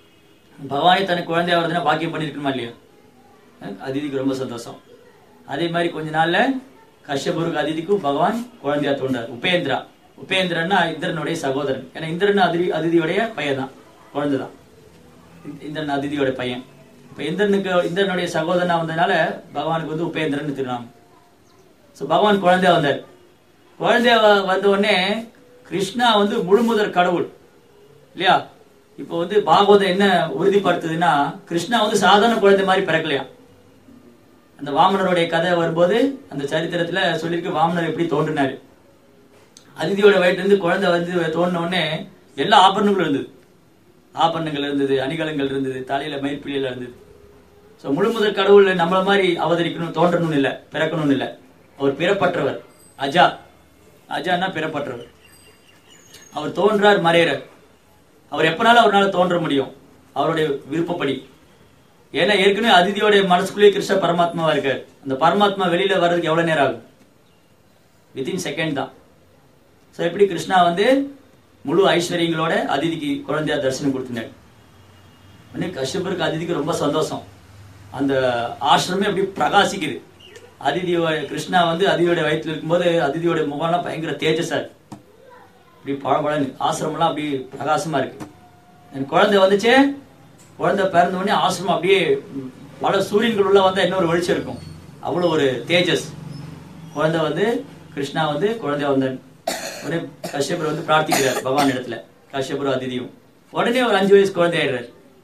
[SPEAKER 1] பகவானே தனக்கு குழந்தையா வருதுன்னா பாக்கியம் பண்ணிருக்கணுமா இல்லையா அஹ் அதிதிக்கு ரொம்ப சந்தோஷம் அதே மாதிரி கொஞ்ச நாள்ல கஷ்யபருக்கு அதிதிக்கும் பகவான் குழந்தையா தோன்றார் உபேந்திரா உபேந்திரன்னா இந்திரனுடைய சகோதரன் ஏன்னா இந்திரன் அதிதி அதிதியுடைய பையன் தான் குழந்தை தான் இந்த- இந்திரன் அதிதியோட பையன் இப்ப இந்திரனுக்கு இந்திரனுடைய சகோதரனா வந்ததுனால பகவானுக்கு வந்து உபேந்திரன் திருநாமம் சோ பகவான் குழந்தையா வந்தார் குழந்தையா வ- வந்த உடனே கிருஷ்ணா வந்து முழுமுதற் கடவுள் இல்லையா இப்போ வந்து பாகவதம் என்ன உறுதிப்படுத்துதுன்னா கிருஷ்ணா வந்து சாதாரண குழந்தை மாதிரி பிறக்கலையா அந்த வாமனருடைய கதை வரும்போது அந்த சரித்திரத்துல சொல்லியிருக்கு வாமனர் எப்படி தோன்றினாரு அதிதியோட வயிற்றுல இருந்து குழந்தை வந்து தோண்டின உடனே எல்லா ஆபரணங்களும் இருந்தது ஆபரணங்கள் இருந்தது அணிகலங்கள் இருந்தது தலையில மயிர்பிழியில இருந்தது சோ முழுமுதற் கடவுள் நம்மள மாதிரி அவதரிக்கணும் தோன்றணும்னு இல்ல பிறக்கணும்னு இல்ல அவர் பிறப்பற்றவர் அஜா அஜான்னா பிறப்பற்றவர் அவர் தோன்றார் மறையறார் அவர் எப்பனாலும் அவரால் தோன்ற முடியும் அவருடைய விருப்பப்படி ஏன்னா ஏற்கனவே அதிதியோட மனசுக்குள்ளேயே கிருஷ்ண பரமாத்மாவா இருக்கார் அந்த பரமாத்மா வெளியில வர்றதுக்கு எவ்வளவு நேரம் ஆகும் வித்தின் செகண்ட் தான் சோ எப்படி கிருஷ்ணா வந்து முழு ஐஸ்வர்யங்களோட அதிதிக்கு குழந்தையா தரிசனம் கொடுத்தினார் உடனே கஷ்யபருக்கு அதிதிக்கு ரொம்ப சந்தோஷம் அந்த ஆசிரமே அப்படி பிரகாசிக்குது அதிதியோட கிருஷ்ணா வந்து அதிதியோட வயித்துல இருக்கும்போது அதிதியோட முகம்லாம் பயங்கர தேஜஸா இருக்கு இப்படி பழபழன்னு ஆசிரமம்லாம் அப்படி பிரகாசமா இருக்கு என் குழந்தை வந்துச்சு குழந்தை பிறந்த உடனே ஆசிரமம் அப்படியே பல சூரியன்கள் உள்ள வந்தா இன்னொரு வெளிச்சம் இருக்கும் அவ்வளவு ஒரு தேஜஸ் குழந்தை வந்து கிருஷ்ணா வந்து குழந்தையா வந்தார் உடனே கஷ்யபர் வந்து பிரார்த்திக்கிறார் பகவான் இடத்துல கஷ்யபர் அதிதியும் உடனே ஒரு அஞ்சு வயசு குழந்தை ஆயிடுறாரு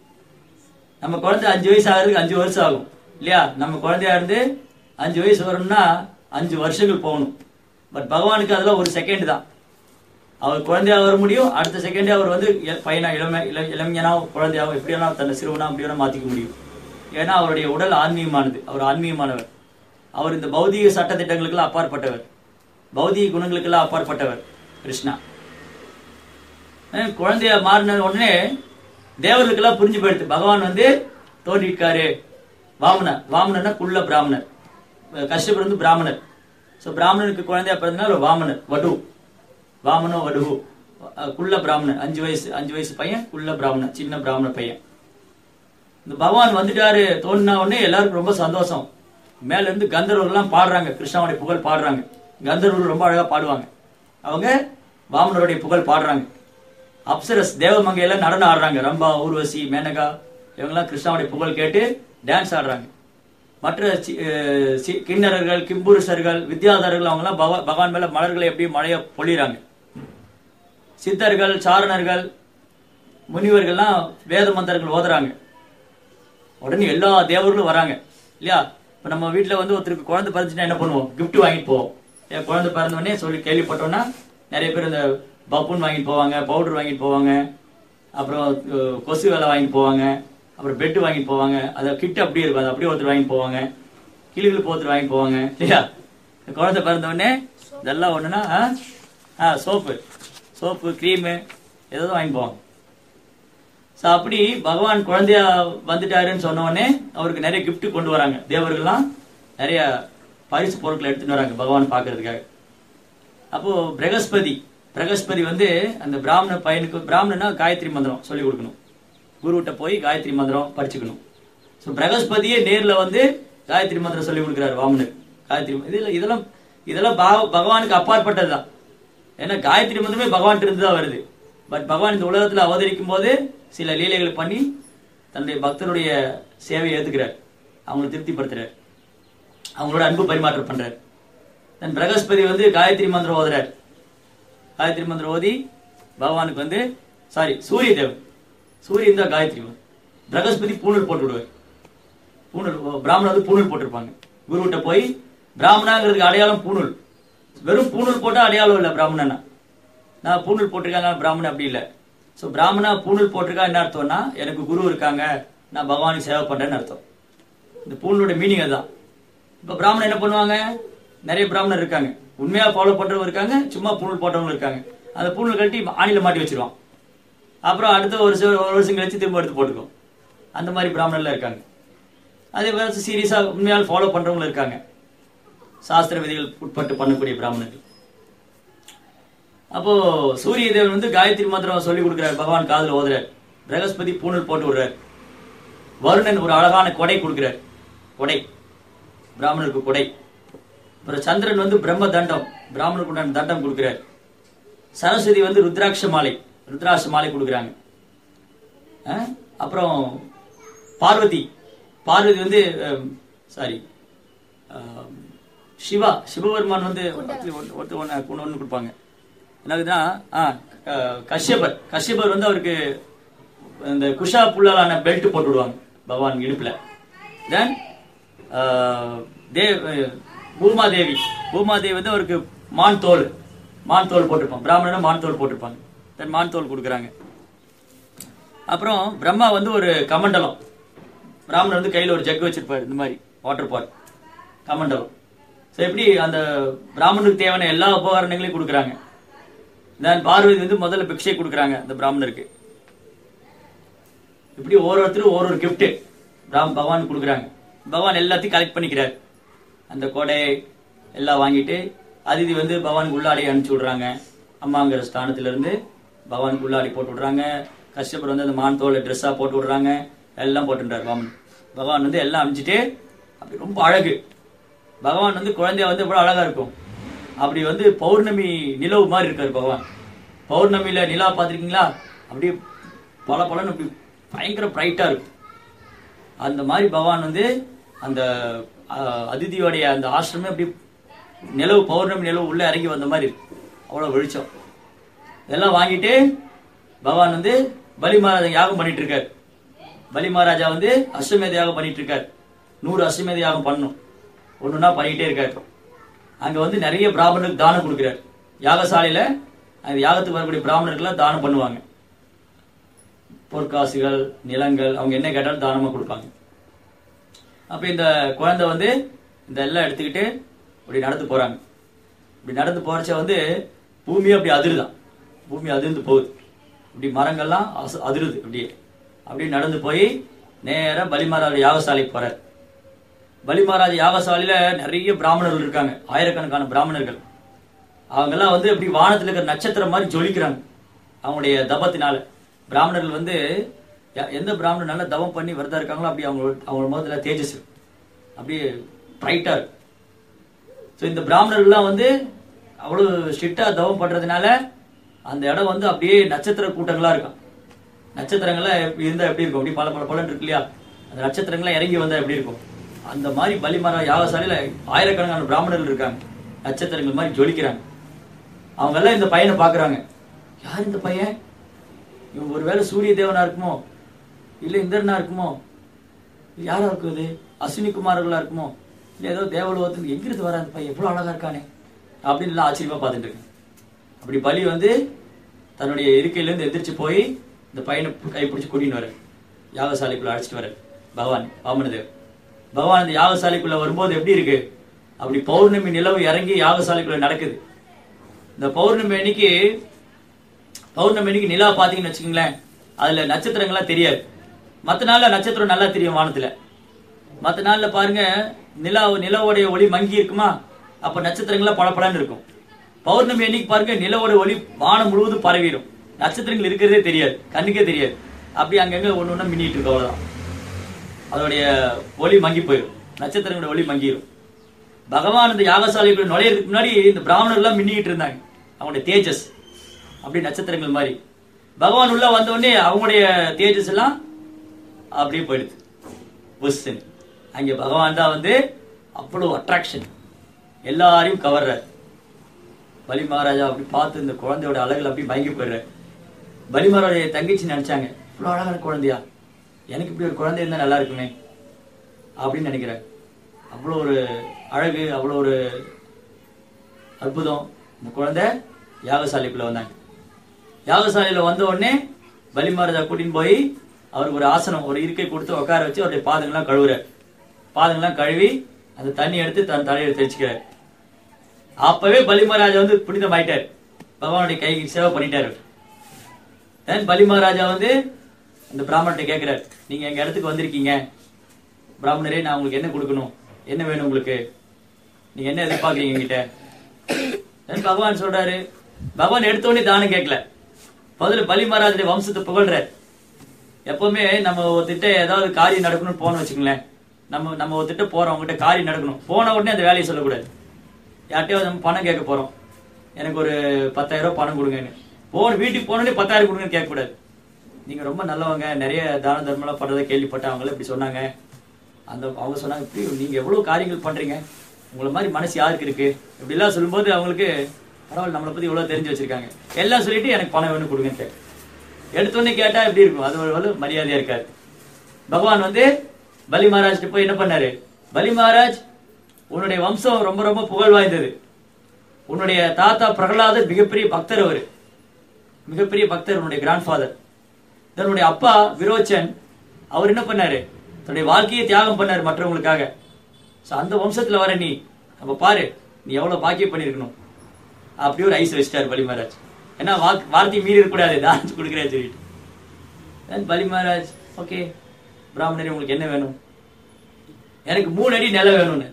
[SPEAKER 1] நம்ம குழந்தை அஞ்சு வயசு ஆகிறதுக்கு அஞ்சு வருஷம் ஆகும் இல்லையா நம்ம குழந்தையா இருந்து அஞ்சு வயசு வரணும்னா அஞ்சு வருஷங்கள் போகணும் பட் பகவானுக்கு அதெல்லாம் ஒரு செகண்ட் தான் அவர் குழந்தையா வர முடியும் அடுத்த செகண்டே அவர் வந்து இள- பையனா இளமை இள இளமையனா குழந்தையாவோ எப்படி வேணா தன்னை சிறுவனா அப்படி வேணா மாத்திக்க முடியும் ஏன்னா அவருடைய உடல் ஆன்மீகமானது அவர் ஆன்மீகமானவர் அவர் இந்த பௌதீக சட்டத்திட்டங்களுக்கெல்லாம் அப்பாற்பட்டவர் பௌதீக குணங்களுக்கெல்லாம் அப்பாற்பட்டவர் கிருஷ்ணா அஹ் குழந்தைய மாறின உடனே தேவர்களுக்கெல்லாம் புரிஞ்சு போயிடுது பகவான் வந்து தோன்றிருக்காரு வாமனர் வாமனர்னா குள்ள பிராமணர் அஹ் கஷ்யபர் வந்து பிராமணர் சோ பிராமணனுக்கு குழந்தையா பிறந்தனால ஒரு வாமனர் வடு வாமனோ வடுகு அஹ் குள்ள பிராமணன் அஞ்சு வயசு அஞ்சு வயசு பையன் குள்ள பிராமணன் சின்ன பிராமண பையன் இந்த பகவான் வந்துட்டாரு தோணுனா உடனே எல்லாருக்கும் ரொம்ப சந்தோஷம் மேல இருந்து கந்தர்வர்கள்லாம் பாடுறாங்க கிருஷ்ணாவுடைய புகழ் பாடுறாங்க கந்தர்வர்கள் ரொம்ப அழகா பாடுவாங்க அவங்க வாமனருடைய புகழ் பாடுறாங்க அப்சரஸ் தேவமங்கையெல்லாம் நடனம் ஆடுறாங்க ரம்பா ஊர்வசி மேனகா இவங்கெல்லாம் கிருஷ்ணாவுடைய புகழ் கேட்டு டான்ஸ் ஆடுறாங்க மற்ற சி- அஹ் சி- கிண்ணறர்கள் கிம்புருஷர்கள் வித்யாதரர்கள் அவங்கெல்லாம் பகவா- பகவான் மேல மலர்களை எப்படி மழைய பொழிறாங்க சித்தர்கள் சாரணர்கள் முனிவர்கள்லாம் வேத மந்திரங்கள் ஓதுறாங்க உடனே எல்லா தேவர்களும் வராங்க இல்லையா இப்ப நம்ம வீட்ல வந்து ஒருத்தருக்கு குழந்தை பிறந்துச்சுன்னா என்ன பண்ணுவோம் gift வாங்கிட்டு போவோம் ஏன் குழந்தை பிறந்த உடனே சொல்லி கேள்விப்பட்டோம்னா நிறைய பேர் இந்த பப்புன் வாங்கிட்டு போவாங்க பவுடர் வாங்கிட்டு போவாங்க அப்புறம் அஹ், கொசு வேலை வாங்கிட்டு போவாங்க அப்புறம் பெட்டு வாங்கிட்டு போவாங்க அதை கிட்ட அப்படியே இருக்கும் அது அப்படியே ஒருத்தர் வாங்கிட்டு போவாங்க கிளிகள் ஒருத்தர் வாங்கிட்டு போவாங்க இல்லையா இந்த குழந்தை பிறந்த உடனே இதெல்லாம் ஒண்ணுன்னா ஆ? ஆ சோப்பு சோப்பு க்ரீமு ஏதோ வாங்கிட்டு போவாங்க ஸோ அப்படி பகவான் குழந்தையா வந்துட்டாருன்னு சொன்ன உடனே அவருக்கு நிறைய gift கொண்டு வராங்க தேவர்கள்லாம் நிறைய பரிசு பொருட்களை எடுத்துட்டு வராங்க பகவான் பார்க்கறதுக்காக அப்போ பிரகஸ்பதி பிரகஸ்பதி வந்து அந்த பிராமண பையனுக்கு பிராமணனா காயத்ரி மந்திரம் சொல்லி கொடுக்கணும் குருகிட்ட போய் காயத்ரி மந்திரம் படிச்சுக்கணும் ஸோ பிரகஸ்பதியே நேர்ல வந்து காயத்ரி மந்திரம் சொல்லி கொடுக்குறாரு வாமனுக்கு காயத்ரி இதுல இதெல்லாம் இதெல்லாம் பக- பகவானுக்கு அப்பாற்பட்டதுதான் ஏன்னா காயத்ரி மந்திரமே பகவான் இருந்து தான் வருது பட் பகவான் இந்த உலகத்துல அவதரிக்கும் போது சில லீலைகள் பண்ணி தன்னுடைய பக்தருடைய சேவையை ஏத்துக்கிறார் அவங்களை திருப்திப்படுத்துறார் அவங்களோட அன்பு பரிமாற்றம் பண்றார் தன் பிரகஸ்பதி வந்து காயத்ரி மந்திரம் ஓதுறார் காயத்ரி மந்திரம் ஓதி பகவானுக்கு வந்து சாரி சூரிய தேவன் சூரியன் தான் காயத்ரி மந்திரம். பிரகஸ்பதி பூணூல் போட்டு விடுவார் பூணூல் ஓ, பிராமணர் வந்து பூணூல் போட்டிருப்பாங்க குருகிட்ட போய் பிராமணாங்கிறதுக்கு அடையாளம் பூணூல் வெறும் பூணூல் போட்டா அடையாளம் இல்ல பிராமணனா நான் பூணூல் போட்டிருக்காங்க பிராமணன் அப்படி இல்ல சோ பிராமணா பூணூல் போட்டிருக்கா என்ன அர்த்தம்னா எனக்கு குரு இருக்காங்க நான் பகவானுக்கு சேவை பண்றேன்னு அர்த்தம் இந்த பூணூலோட மீனிங் அதுதான் இப்ப பிராமணன் என்ன பண்ணுவாங்க நிறைய பிராமணர் இருக்காங்க உண்மையா ஃபாலோ பண்றவங்க இருக்காங்க சும்மா பூணூல் போட்டவங்க இருக்காங்க அந்த பூணூல் கட்டி ஆணில மாட்டி வச்சிருவான் அப்புறம் அடுத்த ஒரு வருஷம் ஒரு வருஷம் கழிச்சு திரும்ப எடுத்து போட்டுக்கும் அந்த மாதிரி பிராமணர்லாம் இருக்காங்க அதே மாதிரி சீரியஸா உண்மையால் ஃபாலோ பண்றவங்க இருக்காங்க சாஸ்திர விதிகள் உட்பட்டு பண்ணக்கூடிய பிராமணர்கள் அப்போ சூரிய தேவன் வந்து காயத்ரி மந்திரம் சொல்லி கொடுக்கிறார் பகவான் காதுல ஓதுறார் பிரகஸ்பதி பூணூல் போட்டு விடுறார் வருணன் ஒரு அழகான கொடை கொடுக்கிறார் கொடை பிராமணருக்கு கொடை அப்புறம் சந்திரன் வந்து பிரம்ம தண்டம் பிராமணருக்கு உண்டான தண்டம் கொடுக்கிறார் சரஸ்வதி வந்து ருத்ராட்ச மாலை ருத்ராட்ச மாலை கொடுக்குறாங்க அஹ், அப்புறம் பார்வதி பார்வதி வந்து சாரி சிவா சிவபெருமான் வந்து ஒருத்தர் ஒன்று ஒன்று கொடுப்பாங்க என்னதுன்னா ஆ, க- கஷ்யபர் கஷ்யபர் வந்து அவருக்கு இந்த குஷா புல்லாலான பெல்ட் போட்டு விடுவாங்க பகவான் இடுப்புல தென் தேவ் பூமாதேவி பூமாதேவி வந்து அவருக்கு மான் தோல் மான் தோல் போட்டிருப்பாங்க பிராமணனா மான் தோல் போட்டிருப்பாங்க தென் மான் தோல் கொடுக்குறாங்க அப்புறம் பிரம்மா வந்து ஒரு கமண்டலம் பிராமணர் வந்து கையில ஒரு ஜக் வச்சிருப்பாரு இந்த மாதிரி வாட்டர் பாட் கமண்டலம் ஸோ எப்படி அந்த பிராமணனுக்கு தேவையான எல்லா உபகரணங்களையும் கொடுக்குறாங்க தென் பார்வதி வந்து முதல்ல பிக்ஷை கொடுக்குறாங்க அந்த பிராமணருக்கு இப்படி ஒரு ஒருத்தரும் ஒரு ஒரு கிஃப்ட் ராம் பகவான் கொடுக்குறாங்க பகவான் எல்லாத்தையும் கலெக்ட் பண்ணிக்கிறார் அந்த கொடை எல்லாம் வாங்கிட்டு அதிதி வந்து பகவானுக்கு உள்ளாடி அனுப்பிச்சு விடுறாங்க அம்மாங்கிற ஸ்தானத்துல இருந்து பகவானுக்கு உள்ளாடி போட்டு விடுறாங்க கஷ்டப்பர் வந்து அந்த மான் தோலை ட்ரெஸ்ஸா போட்டு விடுறாங்க எல்லாம் போட்டுட்டார் பகவான் பகவான் வந்து எல்லாம் அனுப்பிச்சிட்டு அப்படி ரொம்ப அழகு பகவான் வந்து குழந்தைய வந்து எவ்வளவு அழகா இருக்கும் அப்படி வந்து பௌர்ணமி நிலவு மாதிரி இருக்காரு பகவான் பௌர்ணமியில நிலா பார்த்திருக்கீங்களா அப்படியே பல பலன்னு அப்படி பயங்கர பிரைட்டா இருக்கும் அந்த மாதிரி பகவான் வந்து அந்த அஹ், அதிதியோடைய அந்த ஆசிரமே அப்படி நிலவு பௌர்ணமி நிலவு உள்ள இறங்கி வந்த மாதிரி இருக்கு அவ்வளவு வெளிச்சம் இதெல்லாம் வாங்கிட்டு பகவான் வந்து பலி மகாராஜா யாகம் பண்ணிட்டு இருக்காரு பலி மகாராஜா வந்து அஸ்வமேத யாகம் பண்ணிட்டு இருக்காரு நூறு அஸ்வமேத யாகம் பண்ணும் ஒண்ணுன்னா பண்ணிட்டே இருக்காரு அங்க வந்து நிறைய பிராமணருக்கு தானம் கொடுக்கிறார் யாகசாலையில அந்த யாகத்துக்கு வரக்கூடிய பிராமணர்கள்லாம் தானம் பண்ணுவாங்க பொற்காசுகள் நிலங்கள் அவங்க என்ன கேட்டாலும் தானமா கொடுப்பாங்க அப்ப இந்த குழந்தை வந்து இந்த எல்லாம் எடுத்துக்கிட்டு இப்படி நடந்து போறாங்க இப்படி நடந்து போறச்ச வந்து பூமி அப்படி அதிருதான் பூமி அதிர்ந்து போகுது இப்படி மரங்கள்லாம் அச- அதிருது அப்படியே அப்படியே நடந்து போய் நேரா பலிமராஜ யாகசாலைக்கு போறார் பலிமராஜ யாகசாலையில நிறைய பிராமணர்கள் இருக்காங்க ஆயிரக்கணக்கான பிராமணர்கள் அவங்கெல்லாம் வந்து அப்படி வானத்துல இருக்கிற நட்சத்திரம் மாதிரி ஜொலிக்கிறாங்க அவங்களுடைய தபத்தினால பிராமணர்கள் வந்து ய- எந்த பிராமணர் நல்லா தவம் பண்ணி விரதம் இருக்காங்களோ அப்படி அவங்க அவங்க முகத்துல தேஜஸ் இருக்கும். அப்படியே பிரைட்டா இருக்கும் ஸோ இந்த பிராமணர்கள்லாம் வந்து அவ்வளவு ஸ்ட்ரிக்டா தவம் பண்றதுனால அந்த இடம் வந்து அப்படியே நட்சத்திர கூட்டங்களா இருக்கும் நட்சத்திரங்கள்லாம் எப்படி இருந்தா எப்படி இருக்கும் அப்படி பல பல பலன் இருக்கு இல்லையா அந்த நட்சத்திரங்கள்லாம் இறங்கி வந்தா எப்படி இருக்கும் அந்த மாதிரி பலிமர யாகசாலையில ஆயிரக்கணக்கான பிராமணர்கள் இருக்காங்க நட்சத்திரங்கள் மாதிரி ஜொலிக்கிறாங்க அவங்க எல்லாம் இந்த பையனை பாக்குறாங்க யார் இந்த பையன் இவன் ஒருவேளை சூரிய தேவனா இருக்குமோ இல்ல இந்திரனா இருக்குமோ இது யாரா இருக்கும் இது அஸ்வினி குமார்களா இருக்குமோ இல்ல ஏதோ தேவலோகத்துல எங்கிருந்து வர அந்த பையன் எவ்வளவு அழகா இருக்கானே அப்படின்னு எல்லாம் ஆச்சரியமா பார்த்துட்டு இருக்கேன் அப்படி பலி வந்து தன்னுடைய இருக்கையில இருந்து எந்திரிச்சு போய் இந்த பையனை கை பிடிச்சு கூட்டின்னு வர யாகசாலைக்குள்ள அழைச்சிட்டு வர பகவான் வாமனதேவ் பகவான் அந்த யாகசாலைக்குள்ள வரும்போது எப்படி இருக்கு அப்படி பௌர்ணமி நிலவு இறங்கி யாகசாலைக்குள்ள நடக்குது இந்த பௌர்ணமி அன்னைக்கு பௌர்ணமி அன்னைக்கு நிலா பாத்தீங்கன்னு வச்சுக்கோங்களேன் அதுல நட்சத்திரங்கள்லாம் தெரியாது மத்த நாள்ல நட்சத்திரம் நல்லா தெரியும் வானத்துல மத்த நாள்ல பாருங்க நிலா நிலவோடைய ஒளி மங்கி இருக்குமா அப்ப நட்சத்திரங்கள்லாம் பளபளன்னு இருக்கும் பௌர்ணமி அன்னைக்கு பாருங்க நிலவோட ஒளி வானம் முழுவதும் பரவிடும் நட்சத்திரங்கள் இருக்கிறதே தெரியாது கண்ணுக்கே தெரியாது அப்படி அங்கங்க ஒண்ணு ஒண்ணு மின்னிட்டு இருக்கு அவ்வளவுதான் அதோடைய ஒளி மங்கி போயிடும் நட்சத்திரங்களோட ஒளி மங்கிரும் பகவான் இந்த யாகசாலைக்குள்ள நுழையறதுக்கு முன்னாடி இந்த பிராமணர் எல்லாம் மின்னிட்டு இருந்தாங்க அவங்களுடைய தேஜஸ் அப்படி நட்சத்திரங்கள் மாதிரி பகவான் உள்ள வந்த உடனே அவங்களுடைய தேஜஸ் எல்லாம் அப்படியே போயிடுது புஷ்ன்னு அங்க பகவான் தான் வந்து அவ்வளவு அட்ராக்ஷன் எல்லாரையும் கவர்றார் பலி மகாராஜா அப்படி பார்த்து இந்த குழந்தையோட அழகுல அப்படி மயங்கி போயிடுறாரு பலி மகாராஜா தங்கச்சி நினைச்சாங்க இவ்வளவு அழகான குழந்தையா எனக்கு இப்படி ஒரு குழந்தை இருந்தா நல்லா இருக்குமே அப்படின்னு நினைக்கிறேன் அவ்வளோ ஒரு அழகு அவ்வளோ ஒரு அற்புதம் இந்த குழந்தை யாகசாலைக்குள்ள வந்தாங்க யாகசாலையில வந்த உடனே பலி மகாராஜா கூட்டின்னு போய் அவருக்கு ஒரு ஆசனம் ஒரு இருக்கை கொடுத்து உட்கார வச்சு அவருடைய பாதங்கள்லாம் கழுவுறார் பாதங்கள்லாம் கழுவி அந்த தண்ணி எடுத்து தன் தலையில தெளிச்சுக்கிறார் அப்பவே பலி மகாராஜா வந்து புனிதம் ஆயிட்டார் பகவானுடைய கை சேவை பண்ணிட்டாரு தென் பலி மகாராஜா வந்து அந்த பிராமணர்கிட்ட கேட்கிறார் நீங்க எங்க இடத்துக்கு வந்திருக்கீங்க பிராமணரே நான் உங்களுக்கு என்ன கொடுக்கணும் என்ன வேணும் உங்களுக்கு நீங்க என்ன எதிர்பார்க்கறீங்க என்கிட்ட Then பகவான் சொல்றாரு பகவான் எடுத்த உடனே தானம் கேட்கல முதல்ல பலி மகாராஜுடைய வம்சத்தை புகழ்றார் எப்பவுமே நம்ம ஒருத்திட்ட ஏதாவது காரியம் நடக்கணும்னு போனோம் வச்சுங்களேன் நம்ம நம்ம ஒருத்திட்ட போறோம் அவங்ககிட்ட காரியம் நடக்கணும் போன உடனே அந்த வேலையை சொல்லக்கூடாது யார்கிட்டயாவது நம்ம பணம் கேட்க போறோம் எனக்கு ஒரு பத்தாயிரம் ரூபாய் பணம் கொடுங்கன்னு போன வீட்டுக்கு போனோடனே பத்தாயிரம் கொடுங்கன்னு கேட்கக்கூடாது நீங்க ரொம்ப நல்லவங்க நிறைய தான தர்மம்லாம் பண்றதை கேள்விப்பட்ட அவங்கள இப்படி சொன்னாங்க அந்த அவங்க சொன்னாங்க இப்படி நீங்க எவ்வளவு காரியங்கள் பண்றீங்க உங்களை மாதிரி மனசு யாருக்கு இருக்கு இப்படிலாம் சொல்லும்போது அவங்களுக்கு பரவாயில்ல நம்மளை பத்தி இவ்வளவு தெரிஞ்சு வச்சிருக்காங்க எல்லாம் சொல்லிட்டு எனக்கு பணம் வேணும் கொடுங்கன்னு கேட்க எடுத்தோடனே கேட்டா எப்படி இருக்கும் அது ஒரு வலு மரியாதையா இருக்காது பகவான் வந்து பலி மகாராஜ் போய் என்ன பண்ணாரு பலி மகாராஜ் உன்னுடைய வம்சம் ரொம்ப ரொம்ப புகழ் வாய்ந்தது உன்னுடைய தாத்தா பிரகலாதர் மிகப்பெரிய பக்தர் அவரு மிகப்பெரிய பக்தர் உன்னுடைய கிராண்ட் ஃபாதர் தன்னுடைய அப்பா விரோச்சன் அவர் என்ன பண்ணாரு தன்னுடைய வாழ்க்கையை தியாகம் பண்ணாரு மற்றவங்களுக்காக சோ அந்த வம்சத்துல வர நீ அப்ப பாரு நீ எவ்வளவு பாக்கியம் பண்ணிருக்கணும் அப்படி ஒரு ஐஸ் வச்சிட்டாரு பலி மகாராஜ் ஏன்னா வாக்கு- வார்த்தை மீறி இருக்கக்கூடாது டான்ஸ் கொடுக்குறேன்னு சொல்லிட்டு Then பலி மகாராஜ் ஓகே பிராமணரே உங்களுக்கு என்ன வேணும் எனக்கு மூணு அடி நிலம் வேணும்னு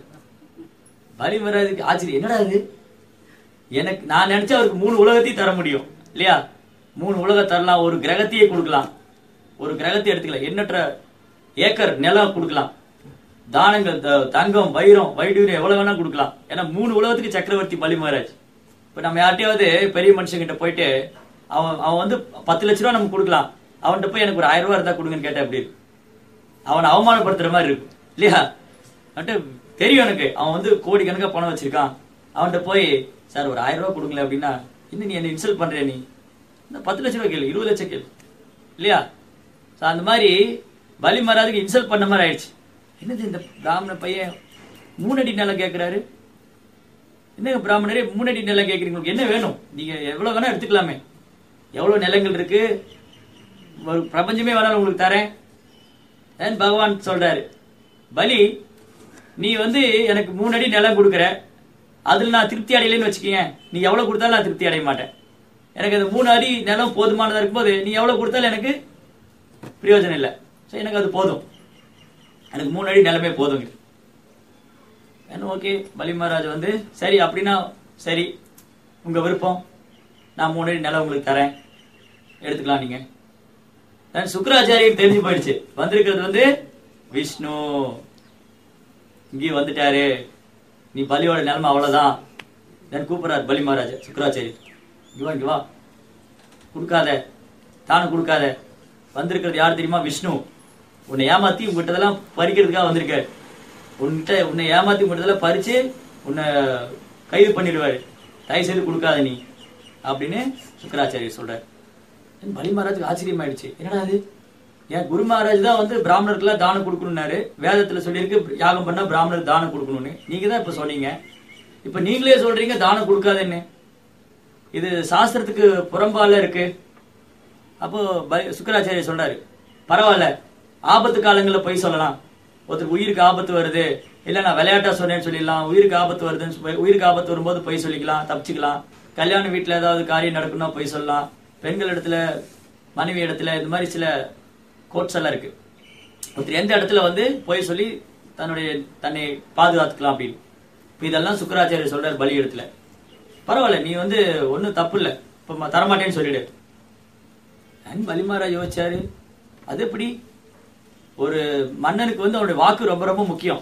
[SPEAKER 1] பலி மகாராஜுக்கு ஆச்சரியம் என்னடா இது எனக்கு நான் நினைச்சா அவருக்கு மூணு உலகத்தையும் தர முடியும் இல்லையா மூணு உலகம் தரலாம் ஒரு கிரகத்தையே கொடுக்கலாம் ஒரு கிரகத்தை எடுத்துக்கலாம் எண்ணற்ற ஏக்கர் நிலம் கொடுக்கலாம் தானங்கள் த- தங்கம் வைரம் வைடூரியம் எவ்வளவு வேணா கொடுக்கலாம் ஏன்னா மூணு உலகத்துக்கு சக்கரவர்த்தி பலி மகாராஜ் இப்ப நம்ம யார்ட்டையாவது பெரிய மனுஷங்கிட்ட போயிட்டு அவன் அவன் வந்து பத்து லட்ச ரூபா நமக்கு கொடுக்கலாம் அவன்கிட்ட போய் எனக்கு ஒரு ஆயிரம் ரூபாய் இருந்தா கொடுங்கன்னு கேட்டா எப்படி இருக்கும் அவனை அவமானப்படுத்துற மாதிரி இருக்கும் இல்லையா வந்துட்டு தெரியும் எனக்கு அவன் வந்து கோடிக்கணக்கா பணம் வச்சிருக்கான் அவன்கிட்ட போய் சார் ஒரு ஆயிரம் ரூபாய் கொடுங்களேன் அப்படின்னா இன்னும் நீ என்ன இன்சல்ட் பண்ற நீ இந்த பத்து லட்ச ரூபாய் கேளு இருபது லட்சம் கேளு இல்லையா So, அந்த மாதிரி பலி மகாராஜுக்கு இன்சல்ட் பண்ண மாதிரி ஆயிடுச்சு என்னது இந்த பிராமண பையன் மூணடி நிலம் கேட்கிறாரு என்னங்க பிராமணரே மூணடி நிலம் கேட்குறீங்க உங்களுக்கு என்ன வேணும் நீங்க எவ்வளவு வேணா எடுத்துக்கலாமே எவ்வளவு நிலங்கள் இருக்கு ஒரு பிரபஞ்சமே வேணாலும் உங்களுக்கு தரேன் Then பகவான் சொல்றாரு பலி நீ வந்து எனக்கு மூணு அடி நிலம் கொடுக்குற அதுல நான் திருப்தி அடையலைன்னு வச்சுக்கீங்க நீ எவ்வளவு கொடுத்தாலும் நான் திருப்தி அடைய மாட்டேன் எனக்கு அந்த மூணு அடி நிலம் போதுமானதா இருக்கும்போது நீ எவ்வளவு கொடுத்தாலும் எனக்கு பிரயோஜனம் இல்லை சோ எனக்கு அது போதும் எனக்கு மூணு அடி நிலமே போதுங்க என்ன ஓகே பலி மகாராஜ் வந்து சரி அப்படின்னா சரி உங்க விருப்பம் நான் மூணு அடி நிலம் உங்களுக்கு தரேன் எடுத்துக்கலாம் நீங்க Then சுக்கராச்சாரியர் தெரிஞ்சு போயிடுச்சு வந்திருக்கிறது வந்து விஷ்ணு இங்கேயும் வந்துட்டாரு நீ பலியோட நிலைமை அவ்வளவுதான் தென் கூப்பிடுறாரு பலி மகாராஜா சுக்கராச்சாரியர் இங்க வா இங்க வா கொடுக்காத தானம் கொடுக்காத வந்திருக்கிறது யார் தெரியுமா விஷ்ணு உன்னை ஏமாத்தி உங்ககிட்டதெல்லாம் பறிக்கிறதுக்காக வந்திருக்க உன்கிட்ட உன்னை ஏமாத்தி உங்ககிட்டதெல்லாம் பறிச்சு உன்னை கைது பண்ணிடுவாரு தயவு செய்து கொடுக்காத நீ அப்படின்னு சுக்கராச்சாரியர் சொல்றாரு என் பலி மகாராஜுக்கு ஆச்சரியமாயிடுச்சு என்னடா அது என் குரு மகாராஜ் தான் வந்து பிராமணருக்குலாம் தானம் கொடுக்கணும்னாரு வேதத்துல சொல்லியிருக்கு யாகம் பண்ணா பிராமணருக்கு தானம் கொடுக்கணும்னு நீங்க தான் இப்ப சொன்னீங்க இப்ப நீங்களே சொல்றீங்க தானம் கொடுக்காதேன்னு இது சாஸ்திரத்துக்கு புறம்பால இருக்கு அப்போ ப- சுக்கராச்சாரியர் சொல்றாரு பரவாயில்ல ஆபத்து காலங்கள்ல பொய் சொல்லலாம் ஒருத்தருக்கு உயிருக்கு ஆபத்து வருது இல்ல நான் விளையாட்டா சொன்னேன்னு சொல்லிடலாம் உயிருக்கு ஆபத்து வருதுன்னு சொல்லி- உயிருக்கு ஆபத்து வரும்போது பொய் சொல்லிக்கலாம் தப்பிச்சுக்கலாம் கல்யாண வீட்டுல ஏதாவது காரியம் நடக்கணும்னா பொய் சொல்லலாம் பெண்கள் இடத்துல மனைவி இடத்துல இந்த மாதிரி சில கோட்ஸ் எல்லாம் இருக்கு ஒருத்தர் எந்த இடத்துல வந்து பொய் சொல்லி தன்னுடைய தன்னை பாதுகாத்துக்கலாம் அப்படின்னு இப்ப இதெல்லாம் சுக்கராச்சாரியர் சொல்றாரு பலி இடத்துல பரவாயில்ல நீ வந்து ஒண்ணும் தப்பு இல்ல இப்ப ம- தரமாட்டேன்னு சொல்லிடு அண்ட் பலிமாரா யோசிச்சாரு அது எப்படி ஒரு மன்னனுக்கு வந்து அவனுடைய வாக்கு ரொம்ப ரொம்ப முக்கியம்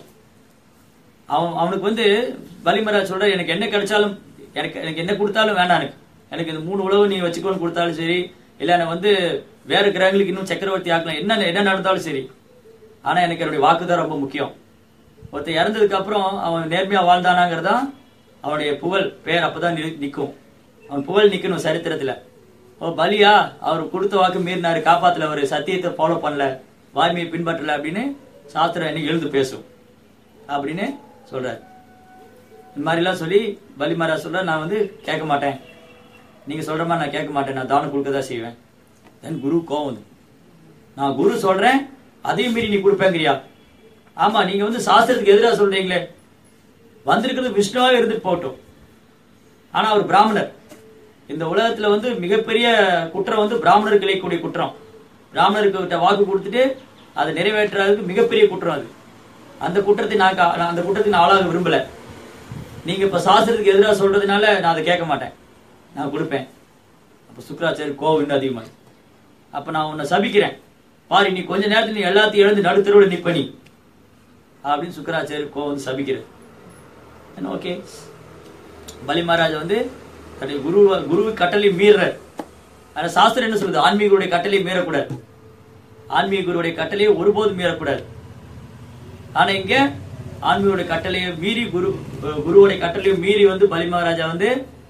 [SPEAKER 1] அவன் அவனுக்கு வந்து பலிமராஜ் சொல்ற எனக்கு என்ன கிடைச்சாலும் எனக்கு எனக்கு என்ன கொடுத்தாலும் வேண்டாம் எனக்கு எனக்கு இந்த மூணு உழவு நீ வச்சுக்கோன்னு கொடுத்தாலும் சரி இல்ல எனக்கு வந்து வேற கிரகங்களுக்கு இன்னும் சக்கரவர்த்தி ஆக்கலாம் என்ன என்ன நடந்தாலும் சரி ஆனா எனக்கு என்னுடைய வாக்கு தான் ரொம்ப முக்கியம் ஒருத்தன் இறந்ததுக்கு அப்புறம் அவன் நேர்மையா வாழ்ந்தானாங்கிறதா அவனுடைய புகழ் பேர் அப்பதான் நி- நிக்கும் அவன் புகழ் நிக்கணும் சரித்திரத்துல ஓ பலியா அவர் கொடுத்த வாக்கு மீறினாரு காப்பாத்தல அவரு சத்தியத்தை ஃபாலோ பண்ணல வாய்மையை பின்பற்றல அப்படின்னு சாஸ்திரம் என்ன எழுந்து பேசும் அப்படின்னு சொல்றாரு இந்த மாதிரிலாம் சொல்லி பலி மகாராஜ் சொல்ற நான் வந்து கேட்க மாட்டேன் நீங்க சொல்ற மாதிரி நான் கேட்க மாட்டேன் நான் தானம் கொடுக்க தான் செய்வேன் தென் குரு கோவம் வந்து நான் குரு சொல்றேன் அதையும் மீறி நீ கொடுப்பேங்கிறியா ஆமா நீங்க வந்து சாஸ்திரத்துக்கு எதிராக சொல்றீங்களே வந்திருக்கிறது விஷ்ணுவாவே இருந்துட்டு போகட்டும் ஆனா அவர் பிராமணர் இந்த உலகத்துல வந்து மிகப்பெரிய குற்றம் வந்து பிராமணருக்கு இழைக்கக்கூடிய குற்றம் பிராமணருக்கு கிட்ட வாக்கு கொடுத்துட்டு அதை நிறைவேற்றுறதுக்கு மிகப்பெரிய குற்றம் அது அந்த குற்றத்தை நான் கா- நான் அந்த குற்றத்தை நான் ஆளாக விரும்பல நீங்க இப்ப சாஸ்திரத்துக்கு எதிராக சொல்றதுனால நான் அதை கேட்க மாட்டேன் நான் கொடுப்பேன் அப்ப சுக்கராச்சாரி கோவம் இன்னும் அதிகமாக அப்ப நான் உன்னை சபிக்கிறேன் பாரு நீ கொஞ்ச நேரத்துல நீ எல்லாத்தையும் இழந்து நடுத்தருவில் நிப்ப நீ அப்படின்னு சுக்கராச்சாரி கோவம் வந்து சபிக்கிறது ஓகே பலி மகாராஜா வந்து தன்னுடைய குரு குரு கட்டளை மீறுறார் ஆனா சாஸ்திரம் என்ன சொல்லுது ஆன்மீகருடைய கட்டளையை மீறக்கூடாது ஆன்மீக குருவுடைய கட்டளையை ஒருபோதும் மீறக்கூடாது ஆனா இங்க ஆன்மீகருடைய கட்டளையை மீறி குரு குருவுடைய கட்டளையை மீறி வந்து பலி மகாராஜா வந்து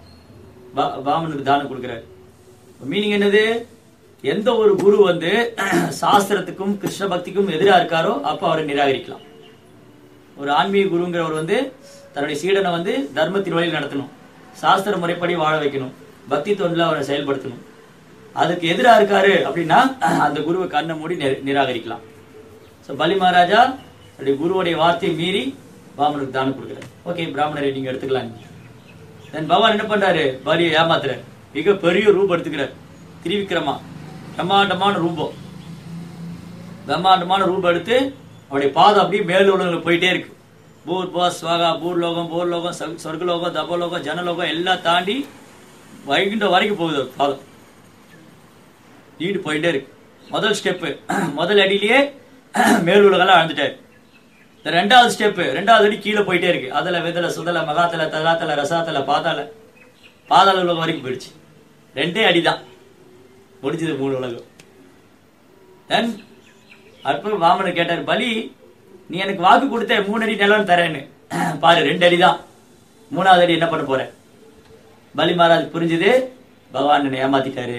[SPEAKER 1] பா- பாமனுக்கு தானம் கொடுக்கிறார் மீனிங் என்னது எந்த ஒரு குரு வந்து சாஸ்திரத்துக்கும் கிருஷ்ண பக்திக்கும் எதிரா இருக்காரோ அப்ப அவரை நிராகரிக்கலாம் ஒரு ஆன்மீக குருங்கிறவர் வந்து தன்னுடைய சீடனை வந்து தர்மத்தின் வழியில் நடத்தணும் சாஸ்திர முறைப்படி வாழ வைக்கணும் பக்தி தொண்டில் அவரை செயல்படுத்தணும் அதுக்கு எதிரா இருக்காரு அப்படின்னா அந்த குருவை கண்ணை மூடி நிர- நிராகரிக்கலாம் ஸோ பலி மகாராஜா தன்னுடைய குருவுடைய வார்த்தையை மீறி பாமனுக்கு தானம் கொடுக்குறாரு ஓகே பிராமணரை நீங்க எடுத்துக்கலாம் தென் பகவான் என்ன பண்றாரு பலியை ஏமாத்துறாரு மிக பெரிய ரூபம் எடுத்துக்கிறார் திரிவிக்ரமா பிரம்மாண்டமான ரூபம் பிரம்மாண்டமான ரூபம் எடுத்து அவருடைய பாதம் அப்படியே மேலுலகில் போயிட்டே இருக்கு பூர் போ ஸ்வாகா பூர்லோகம் பூர்லோகம் சொர்க்க- சொர்க்கலோகம் தபலோகம் ஜனலோகம் எல்லாம் தாண்டி வைகுண்ட வரைக்கும் போகுது அவர் பாதம் நீடு போயிட்டே இருக்கு முதல் ஸ்டெப்பு முதல் அடியிலேயே மேலுலகெல்லாம் அழுந்துட்டாரு இந்த ரெண்டாவது ஸ்டெப் ரெண்டாவது அடி கீழே போயிட்டே இருக்கு அதுல விதல சுதல மகாத்தல தலாத்தல ரசாத்தல பாதாள பாதாள உலகம் வரைக்கும் போயிடுச்சு ரெண்டே அடிதான் முடிஞ்சது மூணு உலகம் தென் அப்புறம் வாமனர் கேட்டார் பலி நீ எனக்கு வாக்கு கொடுத்த மூணு அடி நிலம் தரேன்னு பாரு ரெண்டு அடி தான் மூணாவது அடி என்ன பண்ண போற பலி மகாராஜ் புரிஞ்சுது பகவான் என்னை ஏமாத்திட்டாரு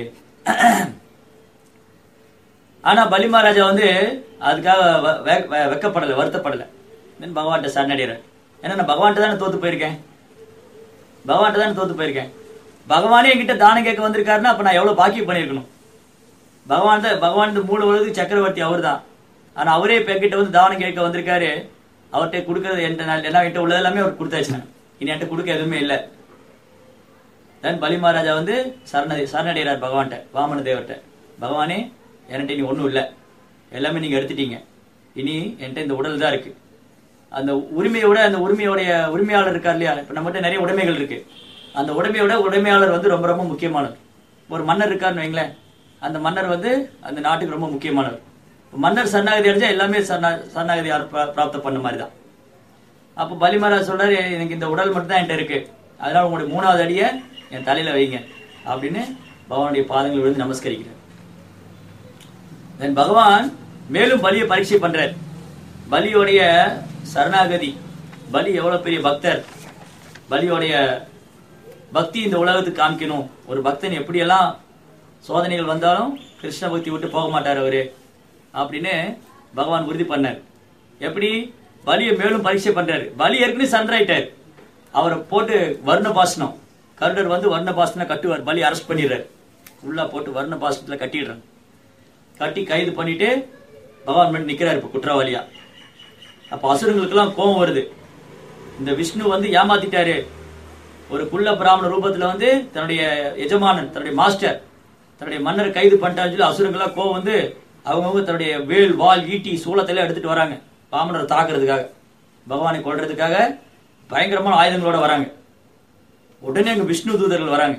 [SPEAKER 1] ஆனா பலி மகாராஜா வந்து அதுக்காக வ- வெ- வெ- வெக்கப்படல வருத்தப்படல தென் பகவான்கிட்ட சரணடைறார் ஏன்னா நான் பகவான்கிட்ட தானே தோத்து போயிருக்கேன் பகவான்கிட்ட தானே தோத்து போயிருக்கேன் பகவானே என்கிட்ட தானம் கேட்க வந்திருக்காருன்னா அப்ப நான் எவ்வளவு பாக்கியம் பண்ணிருக்கணும் பகவான் தான் பகவான் இந்த மூணு உலகத்துக்கு சக்கரவர்த்தி அவர் தான் ஆனா அவரே இப்ப என்கிட்ட வந்து தானம் கேட்க வந்திருக்காரு அவர்கிட்ட கொடுக்கறது என்கிட்ட நான் எல்லாம் என்கிட்ட உள்ளது எல்லாமே அவர் கொடுத்தாச்சு நான். இனி என்கிட்ட கொடுக்க எதுவுமே இல்லை தென் பலி மகாராஜா வந்து சரண சரணடைகிறார் பகவான்கிட்ட வாமன தேவர்கிட்ட பகவானே என்கிட்ட இனி ஒண்ணும் இல்லை எல்லாமே நீங்க எடுத்துட்டீங்க இனி என்கிட்ட இந்த உடல் தான் இருக்கு அந்த உரிமையோட அந்த உரிமையோடைய உரிமையாளர் இருக்கார் இல்லையா இப்ப நம்மகிட்ட நிறைய உடைமைகள் இருக்கு அந்த உடைமையோட உடைமையாளர் வந்து ரொம்ப ரொம்ப முக்கியமானவர் ஒரு மன்னர் இருக்காருன்னு வைங்களேன் அந்த மன்னர் வந்து அந்த நாட்டுக்கு ரொம்ப முக்கியமானவர் இப்ப மன்னர் சரணாகதி அடைஞ்சா எல்லாமே சரணா- சரணாகதி யார் பிரா- பிராப்தம் பண்ண மாதிரி தான் அப்போ பலி மகாராஜ் சொல்றாரு எனக்கு இந்த உடல் மட்டும் தான் என்கிட்ட இருக்கு அதனால உங்களுடைய மூணாவது அடியை என் தலையில வைங்க அப்படின்னு பகவானுடைய பாதங்கள் விழுந்து நமஸ்கரிக்கிறார் தென் பகவான் மேலும் பலியை பரீட்சை பண்றார் பலியோடைய சரணாகதி பலி எவ்வளவு பெரிய பக்தர் பலியோடைய பக்தி இந்த உலகத்துக்கு காமிக்கணும் ஒரு பக்தன் எப்படியெல்லாம் சோதனைகள் வந்தாலும் கிருஷ்ண பக்தி விட்டு போக மாட்டார் அவரு அப்படின்னு பகவான் உறுதி பண்ணார் எப்படி பலியை மேலும் பரீட்சை பண்றாரு பலி ஏற்கனவே சண்டை ஆயிட்டார் அவரை போட்டு வருண பாசனம் கருடர் வந்து வர்ண பாசத்துல கட்டுவார் பலி அரெஸ்ட் பண்ணிடுறாரு உள்ளா போட்டு வர்ண பாசத்துல கட்டிடுறாங்க கட்டி கைது பண்ணிட்டு பகவான் முன்னாடி நிக்கிறாரு இப்ப குற்றவாளியா அப்ப அசுரங்களுக்கெல்லாம் கோபம் வருது இந்த விஷ்ணு வந்து ஏமாத்திட்டாரு ஒரு குள்ள பிராமண ரூபத்துல வந்து தன்னுடைய எஜமானன் தன்னுடைய மாஸ்டர் தன்னுடைய மன்னர் கைது பண்ணிட்டான்னு சொல்லி அசுரங்களா கோவம் வந்து அவங்கவுங்க தன்னுடைய வேல் வால் ஈட்டி சூளத்தெல்லாம் எடுத்துட்டு வராங்க பாமனரை தாக்குறதுக்காக பகவானை கொல்றதுக்காக பயங்கரமான ஆயுதங்களோட வராங்க உடனே அங்க விஷ்ணு தூதர்கள் வராங்க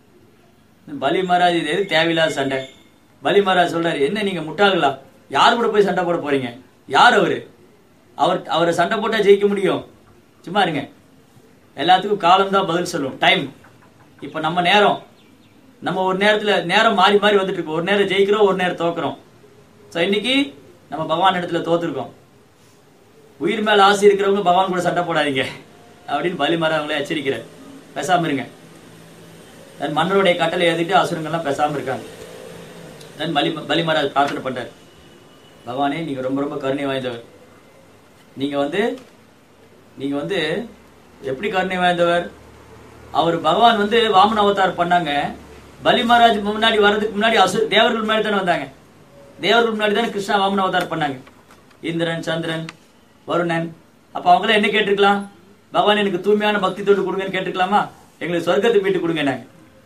[SPEAKER 1] பலி மகாராஜ் இது எது தேவையில்லாத சண்டை பலி மகாராஜ் சொல்றாரு என்ன நீங்க முட்டாள்களா யார் கூட போய் சண்டை போட போறீங்க யார் அவரு அவர் அவரை சண்டை போட்டா ஜெயிக்க முடியும் சும்மா இருங்க எல்லாத்துக்கும் காலம் தான் பதில் சொல்லும் டைம் இப்ப நம்ம நேரம் நம்ம ஒரு நேரத்துல நேரம் மாறி மாறி வந்துட்டு இருக்கு ஒரு நேரம் ஜெயிக்கிறோம் ஒரு நேரம் தோக்குறோம் சோ இன்னைக்கு நம்ம பகவான் இடத்துல தோத்துருக்கோம் உயிர் மேல ஆசை இருக்கிறவங்க பகவான் கூட சண்டை போடாதீங்க அப்படின்னு பலி மரம் அவங்களே எச்சரிக்கிறார் பேசாம இருங்க தன் மன்னருடைய கட்டளை எழுதிட்டு அசுரங்கள்லாம் பேசாம இருக்காங்க தன் பலி பலி மகாராஜ் பிரார்த்தனை பண்றார் பகவானே நீங்க ரொம்ப ரொம்ப கருணை வாய்ந்தவர் நீங்க வந்து நீங்க வந்து எப்படி கருணை வாய்ந்தவர் அவர் பகவான் வந்து வாமன அவதார் பண்ணாங்க பலி மகாராஜ் முன்னாடி வர்றதுக்கு முன்னாடி அசு தேவர்கள் முன்னாடி தானே வந்தாங்க தேவர்கள் முன்னாடி தானே கிருஷ்ணா வாமன அவதார் பண்ணாங்க இந்திரன் சந்திரன் வருணன் அப்ப அவங்க என்ன கேட்டிருக்கலாம் பகவான் எனக்கு தூய்மையான பக்தி தொண்டு கொடுங்கன்னு கேட்டிருக்கலாமா எங்களுக்கு சொர்க்கத்தை மீட்டு கொடுங்க நாங்க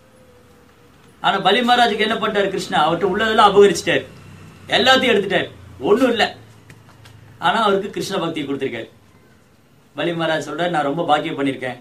[SPEAKER 1] ஆனா பலி மகாராஜுக்கு என்ன பண்ணிட்டாரு கிருஷ்ணா அவர்கிட்ட உள்ளதெல்லாம் அபகரிச்சிட்டாரு எல்லாத்தையும் எடுத்துட்டாரு ஒண்ணும் இல்ல ஆனா அவருக்கு கிருஷ்ண பக்தி கொடுத்திருக்காரு பலி மகாராஜ் சொல்றாரு நான் ரொம்ப பாக்கியம் பண்ணிருக்கேன்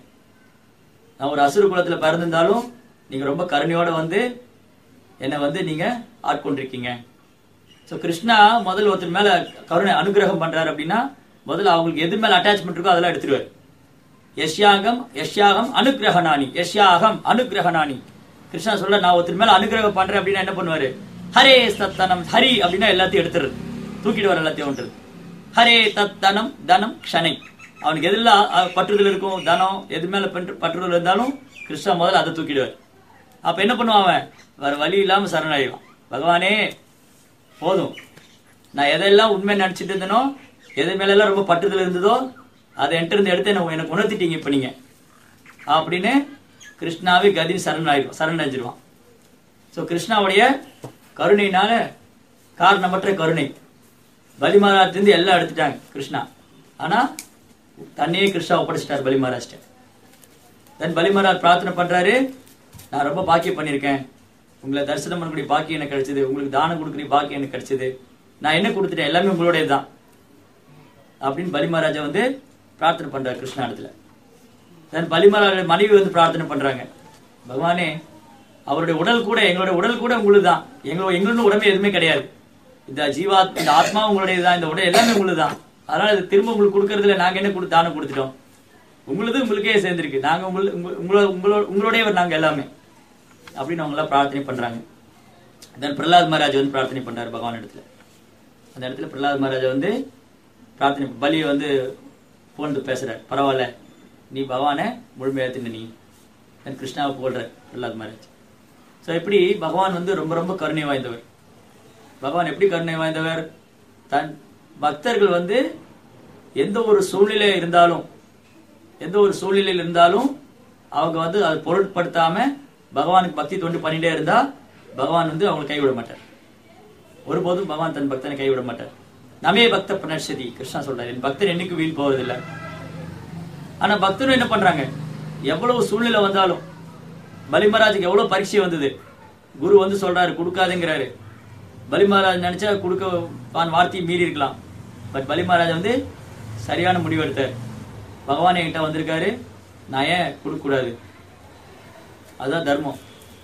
[SPEAKER 1] நான் ஒரு அசுர குலத்துல பிறந்திருந்தாலும் நீங்க ரொம்ப கருணையோட வந்து என்னை வந்து நீங்க ஆட்கொண்டிருக்கீங்க சோ கிருஷ்ணா முதல்ல ஒருத்தர் மேல கருணை அனுகிரகம் பண்றாரு அப்படின்னா முதல்ல அவங்களுக்கு எது மேல அட்டாச்மெண்ட் இருக்கோ அதெல்லாம் எடுத்துருவாரு யஷ்யாகம் யஷ்யாகம் அனுகிரகணானி யஷ்யாகம் அனுகிரகணானி கிருஷ்ணா சொல்ல நான் ஒருத்தர் மேல அனுகிரகம் பண்றேன் அப்படின்னா என்ன பண்ணுவாரு ஹரே சத்தனம் ஹரி அப்படின்னா எல்லாத்தையும் எடுத்துறது தூக்கிட்டு வர எல்லாத்தையும் ஒன்று ஹரே தத்தனம் தனம் க்ஷனை அவனுக்கு எதெல்லாம் அஹ், பற்றுதல் இருக்கும் தனம் எது மேல பற்று- பற்றுதல் இருந்தாலும் கிருஷ்ணா முதல்ல அதை தூக்கிடுவார் அப்ப என்ன பண்ணுவான் அவன் வேற வழி இல்லாம சரணடைவான் பகவானே போதும் நான் எதெல்லாம் உண்மை நினைச்சிட்டு இருந்தனோ எது மேல எல்லாம் ரொம்ப பற்றுதல் இருந்ததோ அதை என்கிட்ட இருந்து எடுத்து என்ன- எனக்கு உணர்த்திட்டீங்க இப்ப நீங்க அப்படின்னு கிருஷ்ணாவே கதி சரணாயிரும் சரணடைஞ்சிருவான் சோ கிருஷ்ணாவுடைய கருணையினால காரணமற்ற கருணை பலி மகாராஜ் இருந்து எல்லாம் எடுத்துட்டாங்க கிருஷ்ணா ஆனா தன்னையே கிருஷ்ணா ஒப்படைச்சிட்டார் பலி மகாராஜ்ட்ட தென் பலி மகாராஜ் பிரார்த்தனை பண்றாரு நான் ரொம்ப பாக்கியம் பண்ணியிருக்கேன் உங்களை தரிசனம் பண்ணக்கூடிய பாக்கியம் எனக்கு கிடைச்சது உங்களுக்கு தானம் கொடுக்குற பாக்கியம் எனக்கு கிடைச்சது நான் என்ன கொடுத்துட்டேன் எல்லாமே உங்களுடைய தான் அப்படின்னு பலி மகாராஜா வந்து பிரார்த்தனை பண்றாரு கிருஷ்ணா இடத்துல தென் பலி மகாராஜ மனைவி வந்து பிரார்த்தனை பண்றாங்க பகவானே அவருடைய உடல் கூட எங்களுடைய உடல் கூட உங்களுக்கு தான் எங்களோட எங்களோட உடம்பு எதுவுமே கிடையாது இந்த ஜீவா இந்த ஆத்மா உங்களுடைய தான் இந்த உடல் எல்லாமே உங்களுக்கு தான் அதனால இது திரும்ப உங்களுக்கு கொடுக்கறதுல நாங்க என்ன கொடு தானம் கொடுத்துட்டோம் உங்களுது உங்களுக்கே சேர்ந்திருக்கு நாங்க உங்கள- உங்க- உங்களோட உங்களோட உங்களுடையவர் நாங்க எல்லாமே அப்படின்னு அவங்க எல்லாம் பிரார்த்தனை பண்றாங்க தென் பிரகலாத் மகாராஜ் வந்து பிரார்த்தனை பண்றாரு பகவான் இடத்துல அந்த இடத்துல பிரகலாத் மகாராஜா வந்து பிரார்த்தனை பலியை வந்து புகழ்ந்து பேசுறாரு பரவாயில்ல நீ பகவானை முழுமையா தின்னு நீ தென் கிருஷ்ணாவை புகழ்ற பிரகலாத் மகாராஜ் ஸோ இப்படி பகவான் வந்து ரொம்ப ரொம்ப கருணை வாய்ந்தவர் பகவான் எப்படி கருணை வாய்ந்தவர் தன் பக்தர்கள் வந்து எந்த ஒரு சூழ்நிலை இருந்தாலும் எந்த ஒரு சூழ்நிலையில் இருந்தாலும் அவங்க வந்து அதை பொருட்படுத்தாம பகவானுக்கு பக்தி தொண்டு பண்ணிட்டே இருந்தா பகவான் வந்து அவங்களை கைவிட மாட்டார் ஒருபோதும் பகவான் தன் பக்தனை கைவிட மாட்டார் நமே பக்த புனர்ஷதி கிருஷ்ணா சொல்றாரு என் பக்தர் என்னைக்கு வீண் போவதில்லை ஆனா பக்தரும் என்ன பண்றாங்க எவ்வளவு சூழ்நிலை வந்தாலும் பலிமராஜுக்கு எவ்வளவு பரீட்சை வந்தது குரு வந்து சொல்றாரு கொடுக்காதுங்கிறாரு பலிமராஜ் நினைச்சா கொடுக்க தான் வார்த்தையை மீறி இருக்கலாம் பட் பலிமராஜ் வந்து சரியான முடிவு எடுத்தார் பகவான் என்கிட்ட வந்திருக்காரு நான் ஏன் கொடுக்க கூடாது அதுதான் தர்மம்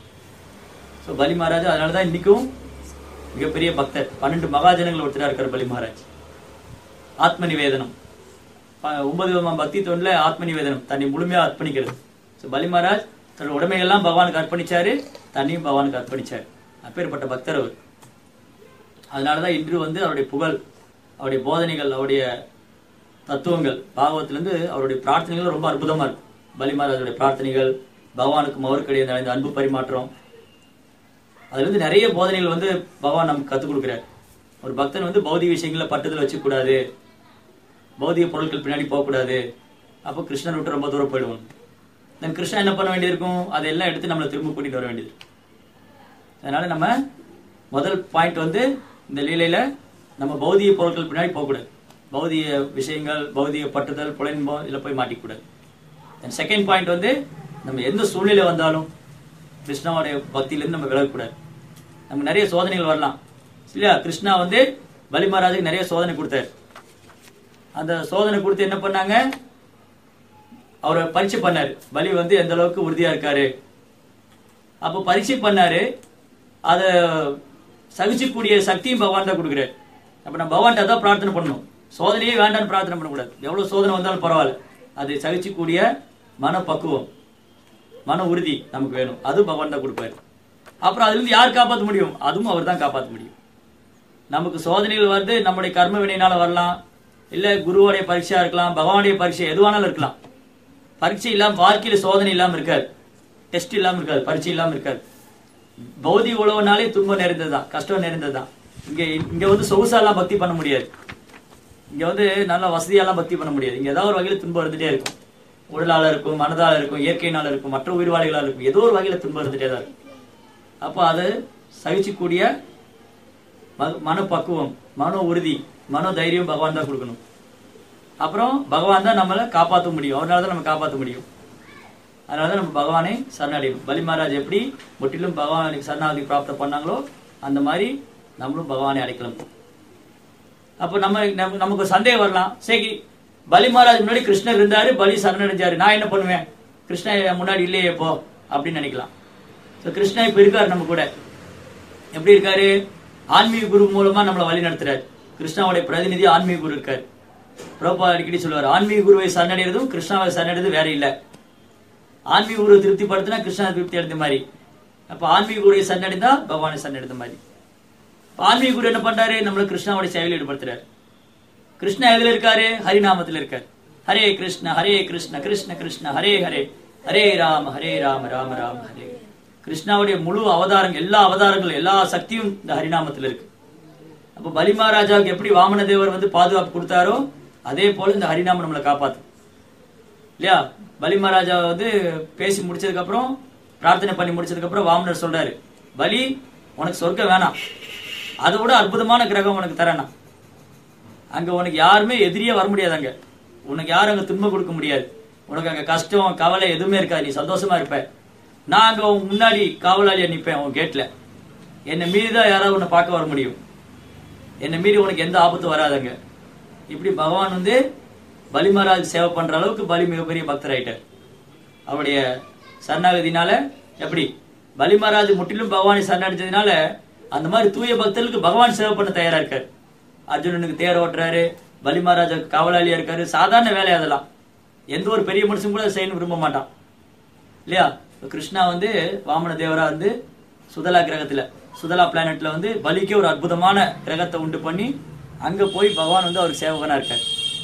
[SPEAKER 1] ஸோ பலி மகாராஜ் அதனால தான் இன்னைக்கும் மிகப்பெரிய பக்தர் பன்னெண்டு மகாஜனங்கள் ஒருத்தரா இருக்கார் பலி மகாராஜ் ஆத்ம நிவேதனம் ப- ஒன்பது விதமான பக்தி தொண்டுல ஆத்ம நிவேதனம் தன்னை முழுமையா அர்ப்பணிக்கிறது ஸோ பலி மகாராஜ் தன்னோட உடமையெல்லாம் பகவானுக்கு அர்ப்பணிச்சாரு தன்னையும் பகவானுக்கு அர்ப்பணிச்சாரு அப்பேற்பட்ட பக்தர் அவர் அதனாலதான் இன்று வந்து அவருடைய புகழ் அவருடைய போதனைகள் அவருடைய தத்துவங்கள் பாகவத்திலிருந்து அவருடைய பிரார்த்தனைகள் ரொம்ப அற்புதமா இருக்கும் பலி மகாராஜுடைய பிரார்த்தனைகள் பகவானுக்கும் அவருக்கு இடையே இந்த அன்பு பரிமாற்றம் அதுல இருந்து நிறைய போதனைகள் வந்து பகவான் நமக்கு கத்துக் கொடுக்கிறார் ஒரு பக்தன் வந்து பௌதிக விஷயங்கள பட்டுதல் வச்சுக்க கூடாது பௌதிக பொருட்கள் பின்னாடி போகக்கூடாது அப்போ கிருஷ்ணர் விட்டு ரொம்ப தூரம் போயிடுவான் தென் கிருஷ்ணா என்ன பண்ண வேண்டியிருக்கும் அதையெல்லாம் எடுத்து நம்மளை திரும்ப கூட்டிட்டு வர வேண்டியது அதனால நம்ம முதல் பாயிண்ட் வந்து இந்த லீலையில நம்ம பௌதிக பொருட்கள் பின்னாடி போகக்கூடாது பௌதிக விஷயங்கள் பௌதிக பற்றுதல் புலன்பம் இதில் போய் மாட்டிக்கூடாது செகண்ட் பாயிண்ட் வந்து நம்ம எந்த சூழ்நிலை வந்தாலும் கிருஷ்ணாவுடைய பக்தியிலேருந்து நம்ம விலகக்கூடாது நமக்கு நிறைய சோதனைகள் வரலாம் இல்லையா கிருஷ்ணா வந்து பலி மகாராஜுக்கு நிறைய சோதனை கொடுத்தாரு அந்த சோதனை கொடுத்து என்ன பண்ணாங்க அவரை பரீட்சை பண்ணாரு பலி வந்து எந்த அளவுக்கு உறுதியா இருக்காரு அப்போ பரீட்சை பண்ணாரு அத சகிச்சுக்கூடிய சக்தியும் பகவான் தான் கொடுக்குறாரு அப்ப நம்ம பகவான்கிட்ட தான் பிரார்த்தனை பண்ணணும் சோதனையே வேண்டாம்னு பிரார்த்தனை பண்ணக்கூடாது எவ்வளவு சோதனை வந்தாலும் பரவாயில்ல அதை சகிச்சுக்கூடிய மனப்பக்குவம் மன உறுதி நமக்கு வேணும் அது பகவான் தான் கொடுப்பாரு அப்புறம் அதுல இருந்து யார் காப்பாற்ற முடியும் அதுவும் அவர் தான் காப்பாற்ற முடியும் நமக்கு சோதனைகள் வந்து நம்முடைய கர்ம வினையினால வரலாம் இல்ல குருவோடைய பரீட்சையா இருக்கலாம் பகவானுடைய பரீட்சை எதுவானாலும் இருக்கலாம் பரீட்சை இல்லாம வாழ்க்கையில சோதனை இல்லாம இருக்காது டெஸ்ட் இல்லாம இருக்காது பரீட்சை இல்லாம இருக்காது பௌதிக உழவுனாலே துன்பம் நிறைந்ததுதான் கஷ்டம் நிறைந்ததுதான் இங்க இங்க வந்து சொகுசாலாம் பக்தி பண்ண முடியாது இங்க வந்து நல்ல வசதியாலாம் பக்தி பண்ண முடியாது இங்க ஏதாவது ஒரு வகையில துன்பம் இருந்துட்டே இருக்கும் உடலால இருக்கும் மனதால இருக்கும் இயற்கையினால இருக்கும் மற்ற உயிர்வாளிகளால இருக்கும் ஏதோ ஒரு வகையில துன்பம் இருந்துட்டே தான் இருக்கும் அப்போ அதை சகிச்சுக்கூடிய ம- மனப்பக்குவம் மன உறுதி மன தைரியம் பகவான் தான் கொடுக்கணும் அப்புறம் பகவான் தான் நம்மளை காப்பாற்ற முடியும் அவரால் தான் நம்ம காப்பாற்ற முடியும் அதனால தான் நம்ம பகவானை சரணடையணும் பலி மகாராஜ் எப்படி முற்றிலும் பகவானுக்கு சரணாகதி பிராப்தம் பண்ணாங்களோ அந்த மாதிரி நம்மளும் பகவானை அடைக்கலாம் அப்போ நம்ம நம்ம- நமக்கு ஒரு சந்தேகம் வரலாம் சரி பலி மகாராஜ் முன்னாடி கிருஷ்ணர் இருந்தாரு பலி சரணடைஞ்சாரு நான் என்ன பண்ணுவேன் கிருஷ்ணன் என் முன்னாடி இல்லையே இப்போ அப்படின்னு நினைக்கலாம் ஸோ கிருஷ்ணா இப்போ இருக்காரு நம்ம கூட எப்படி இருக்காரு ஆன்மீக குரு மூலமா நம்மளை வழி நடத்துறாரு கிருஷ்ணாவுடைய பிரதிநிதி ஆன்மீக குரு இருக்காரு பிரபா அடிக்கடி சொல்லுவார் ஆன்மீக குருவை சரணடைறதும் கிருஷ்ணாவை சரணடைறது வேற இல்ல ஆன்மீக குருவை திருப்திப்படுத்தினா கிருஷ்ணா திருப்தி அடைந்த மாதிரி அப்ப ஆன்மீக குருவை சரணடைந்தா பகவானை சரணடைந்த மாதிரி அப்ப ஆன்மீக குரு என்ன பண்றாரு நம்மள கிருஷ்ணாவுடைய சேவையில் ஈடுபடுத்துறாரு கிருஷ்ணா எதுல இருக்காரு ஹரிநாமத்துல இருக்காரு ஹரே கிருஷ்ண ஹரே கிருஷ்ண கிருஷ்ண கிருஷ்ண ஹரே ஹரே ஹரே ராம ஹரே ராம ராம ராம ஹரே கிருஷ்ணாவுடைய முழு அவதாரங்கள் எல்லா அவதாரங்களும் எல்லா சக்தியும் இந்த ஹரிநாமத்துல இருக்கு அப்ப பலி மகாராஜாவுக்கு எப்படி வாமன தேவர் வந்து பாதுகாப்பு கொடுத்தாரோ அதே போல இந்த ஹரிநாமம் நம்மளை காப்பாத்தும் இல்லையா பலி மகாராஜா வந்து பேசி முடிச்சதுக்கு அப்புறம் பிரார்த்தனை பண்ணி முடிச்சதுக்கு அப்புறம் வாமனர் சொல்றாரு பலி உனக்கு சொர்க்கம் வேணாம் அதை விட அற்புதமான கிரகம் உனக்கு தரேனா அங்க உனக்கு யாருமே எதிரியே வர முடியாது அங்க உனக்கு யாரும் அங்க துன்பம் கொடுக்க முடியாது உனக்கு அங்க கஷ்டம் கவலை எதுவுமே இருக்காது நீ சந்தோஷமா இருப்ப நான் அங்க உன் முன்னாடி காவலாளியா நிப்பேன் உன் கேட்ல என்னை மீறி தான் யாராவது உன்னை பார்க்க வர முடியும் என்னை மீறி உனக்கு எந்த ஆபத்தும் வராதுங்க இப்படி பகவான் வந்து பலி மகாராஜ் சேவை பண்ற அளவுக்கு பலி மிகப்பெரிய பக்தர் ஆயிட்டார் அவருடைய சரணாகதினால எப்படி பலி மகாராஜ் முற்றிலும் பகவானை சரணடைஞ்சதுனால அந்த மாதிரி தூய பக்தர்களுக்கு பகவான் சேவை பண்ண தயாரா இருக்காரு அர்ஜுனனுக்கு தேர் ஓட்டுறாரு பலி மகாராஜா காவலாளியா இருக்காரு சாதாரண வேலை அதெல்லாம் எந்த ஒரு பெரிய மனுஷன் கூட அதை செய்யணும்னு விரும்ப மாட்டான் இல்லையா இப்ப கிருஷ்ணா வந்து வாமன தேவரா வந்து சுதலா கிரகத்துல சுதலா பிளானட்ல வந்து பலிக்கு ஒரு அற்புதமான கிரகத்தை உண்டு பண்ணி அங்க போய் பகவான் வந்து அவருக்கு சேவகனா இருக்கார்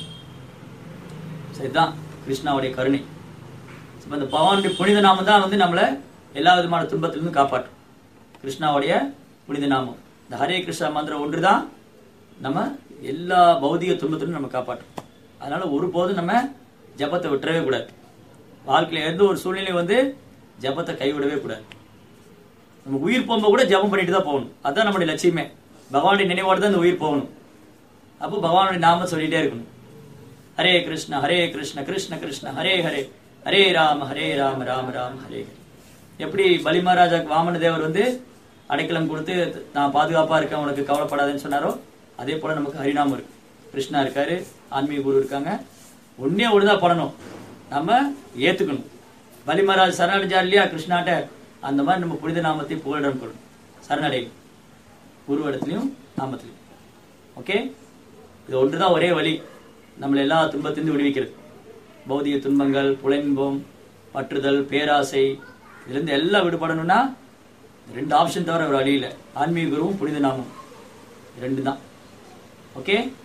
[SPEAKER 1] சரிதான் கிருஷ்ணாவுடைய கருணை இப்ப இந்த பகவானுடைய புனித நாமம் தான் வந்து நம்மளை எல்லா விதமான துன்பத்திலிருந்து காப்பாற்றும் கிருஷ்ணாவுடைய புனித நாமம் இந்த ஹரே கிருஷ்ணா மந்திரம் ஒன்றுதான் நம்ம எல்லா பௌதிக துன்பத்திலும் நம்ம காப்பாற்றும் அதனால ஒருபோதும் நம்ம ஜபத்தை விட்டுறவே கூடாது வாழ்க்கையில எந்த ஒரு சூழ்நிலை வந்து ஜபத்தை கைவிடவே கூடாது நம்ம உயிர் போகும்போது கூட ஜபம் பண்ணிட்டு தான் போகணும் அதுதான் நம்மளுடைய லட்சியமே பகவானுடைய நினைவோடு தான் இந்த உயிர் போகணும் அப்போ பகவானுடைய நாம சொல்லிட்டே இருக்கணும் ஹரே கிருஷ்ண ஹரே கிருஷ்ண கிருஷ்ண கிருஷ்ண ஹரே ஹரே ஹரே ராம ஹரே ராம ராம ராம ஹரே ஹரே எப்படி பலி மகாராஜாக்கு வாமன தேவர் வந்து அடைக்கலம் கொடுத்து நான் பாதுகாப்பா இருக்கேன் உனக்கு கவலைப்படாதுன்னு சொன்னாரோ அதே போல நமக்கு ஹரிநாமம் இருக்கு கிருஷ்ணா இருக்காரு ஆன்மீக குரு இருக்காங்க ஒன்னே ஒண்ணுதான் பண்ணணும் நம்ம ஏத்துக்கணும் பலி மகாராஜ் சரணடைஞ்சார் இல்லையா கிருஷ்ணாட்ட அந்த மாதிரி நம்ம புனித நாமத்தை புகழிடம் கொள்ளணும் சரணடையும் குரு இடத்துலையும் நாமத்திலையும் ஓகே இது ஒன்றுதான் ஒரே வழி நம்மளை எல்லா துன்பத்திலிருந்து விடுவிக்கிறது பௌதிக துன்பங்கள் புலன்பம் பற்றுதல் பேராசை இதுலேருந்து எல்லாம் விடுபடணும்னா ரெண்டு ஆப்ஷன் தவிர ஒரு வழி இல்லை ஆன்மீக குருவும் புனித நாமம் ரெண்டு தான் ஓகே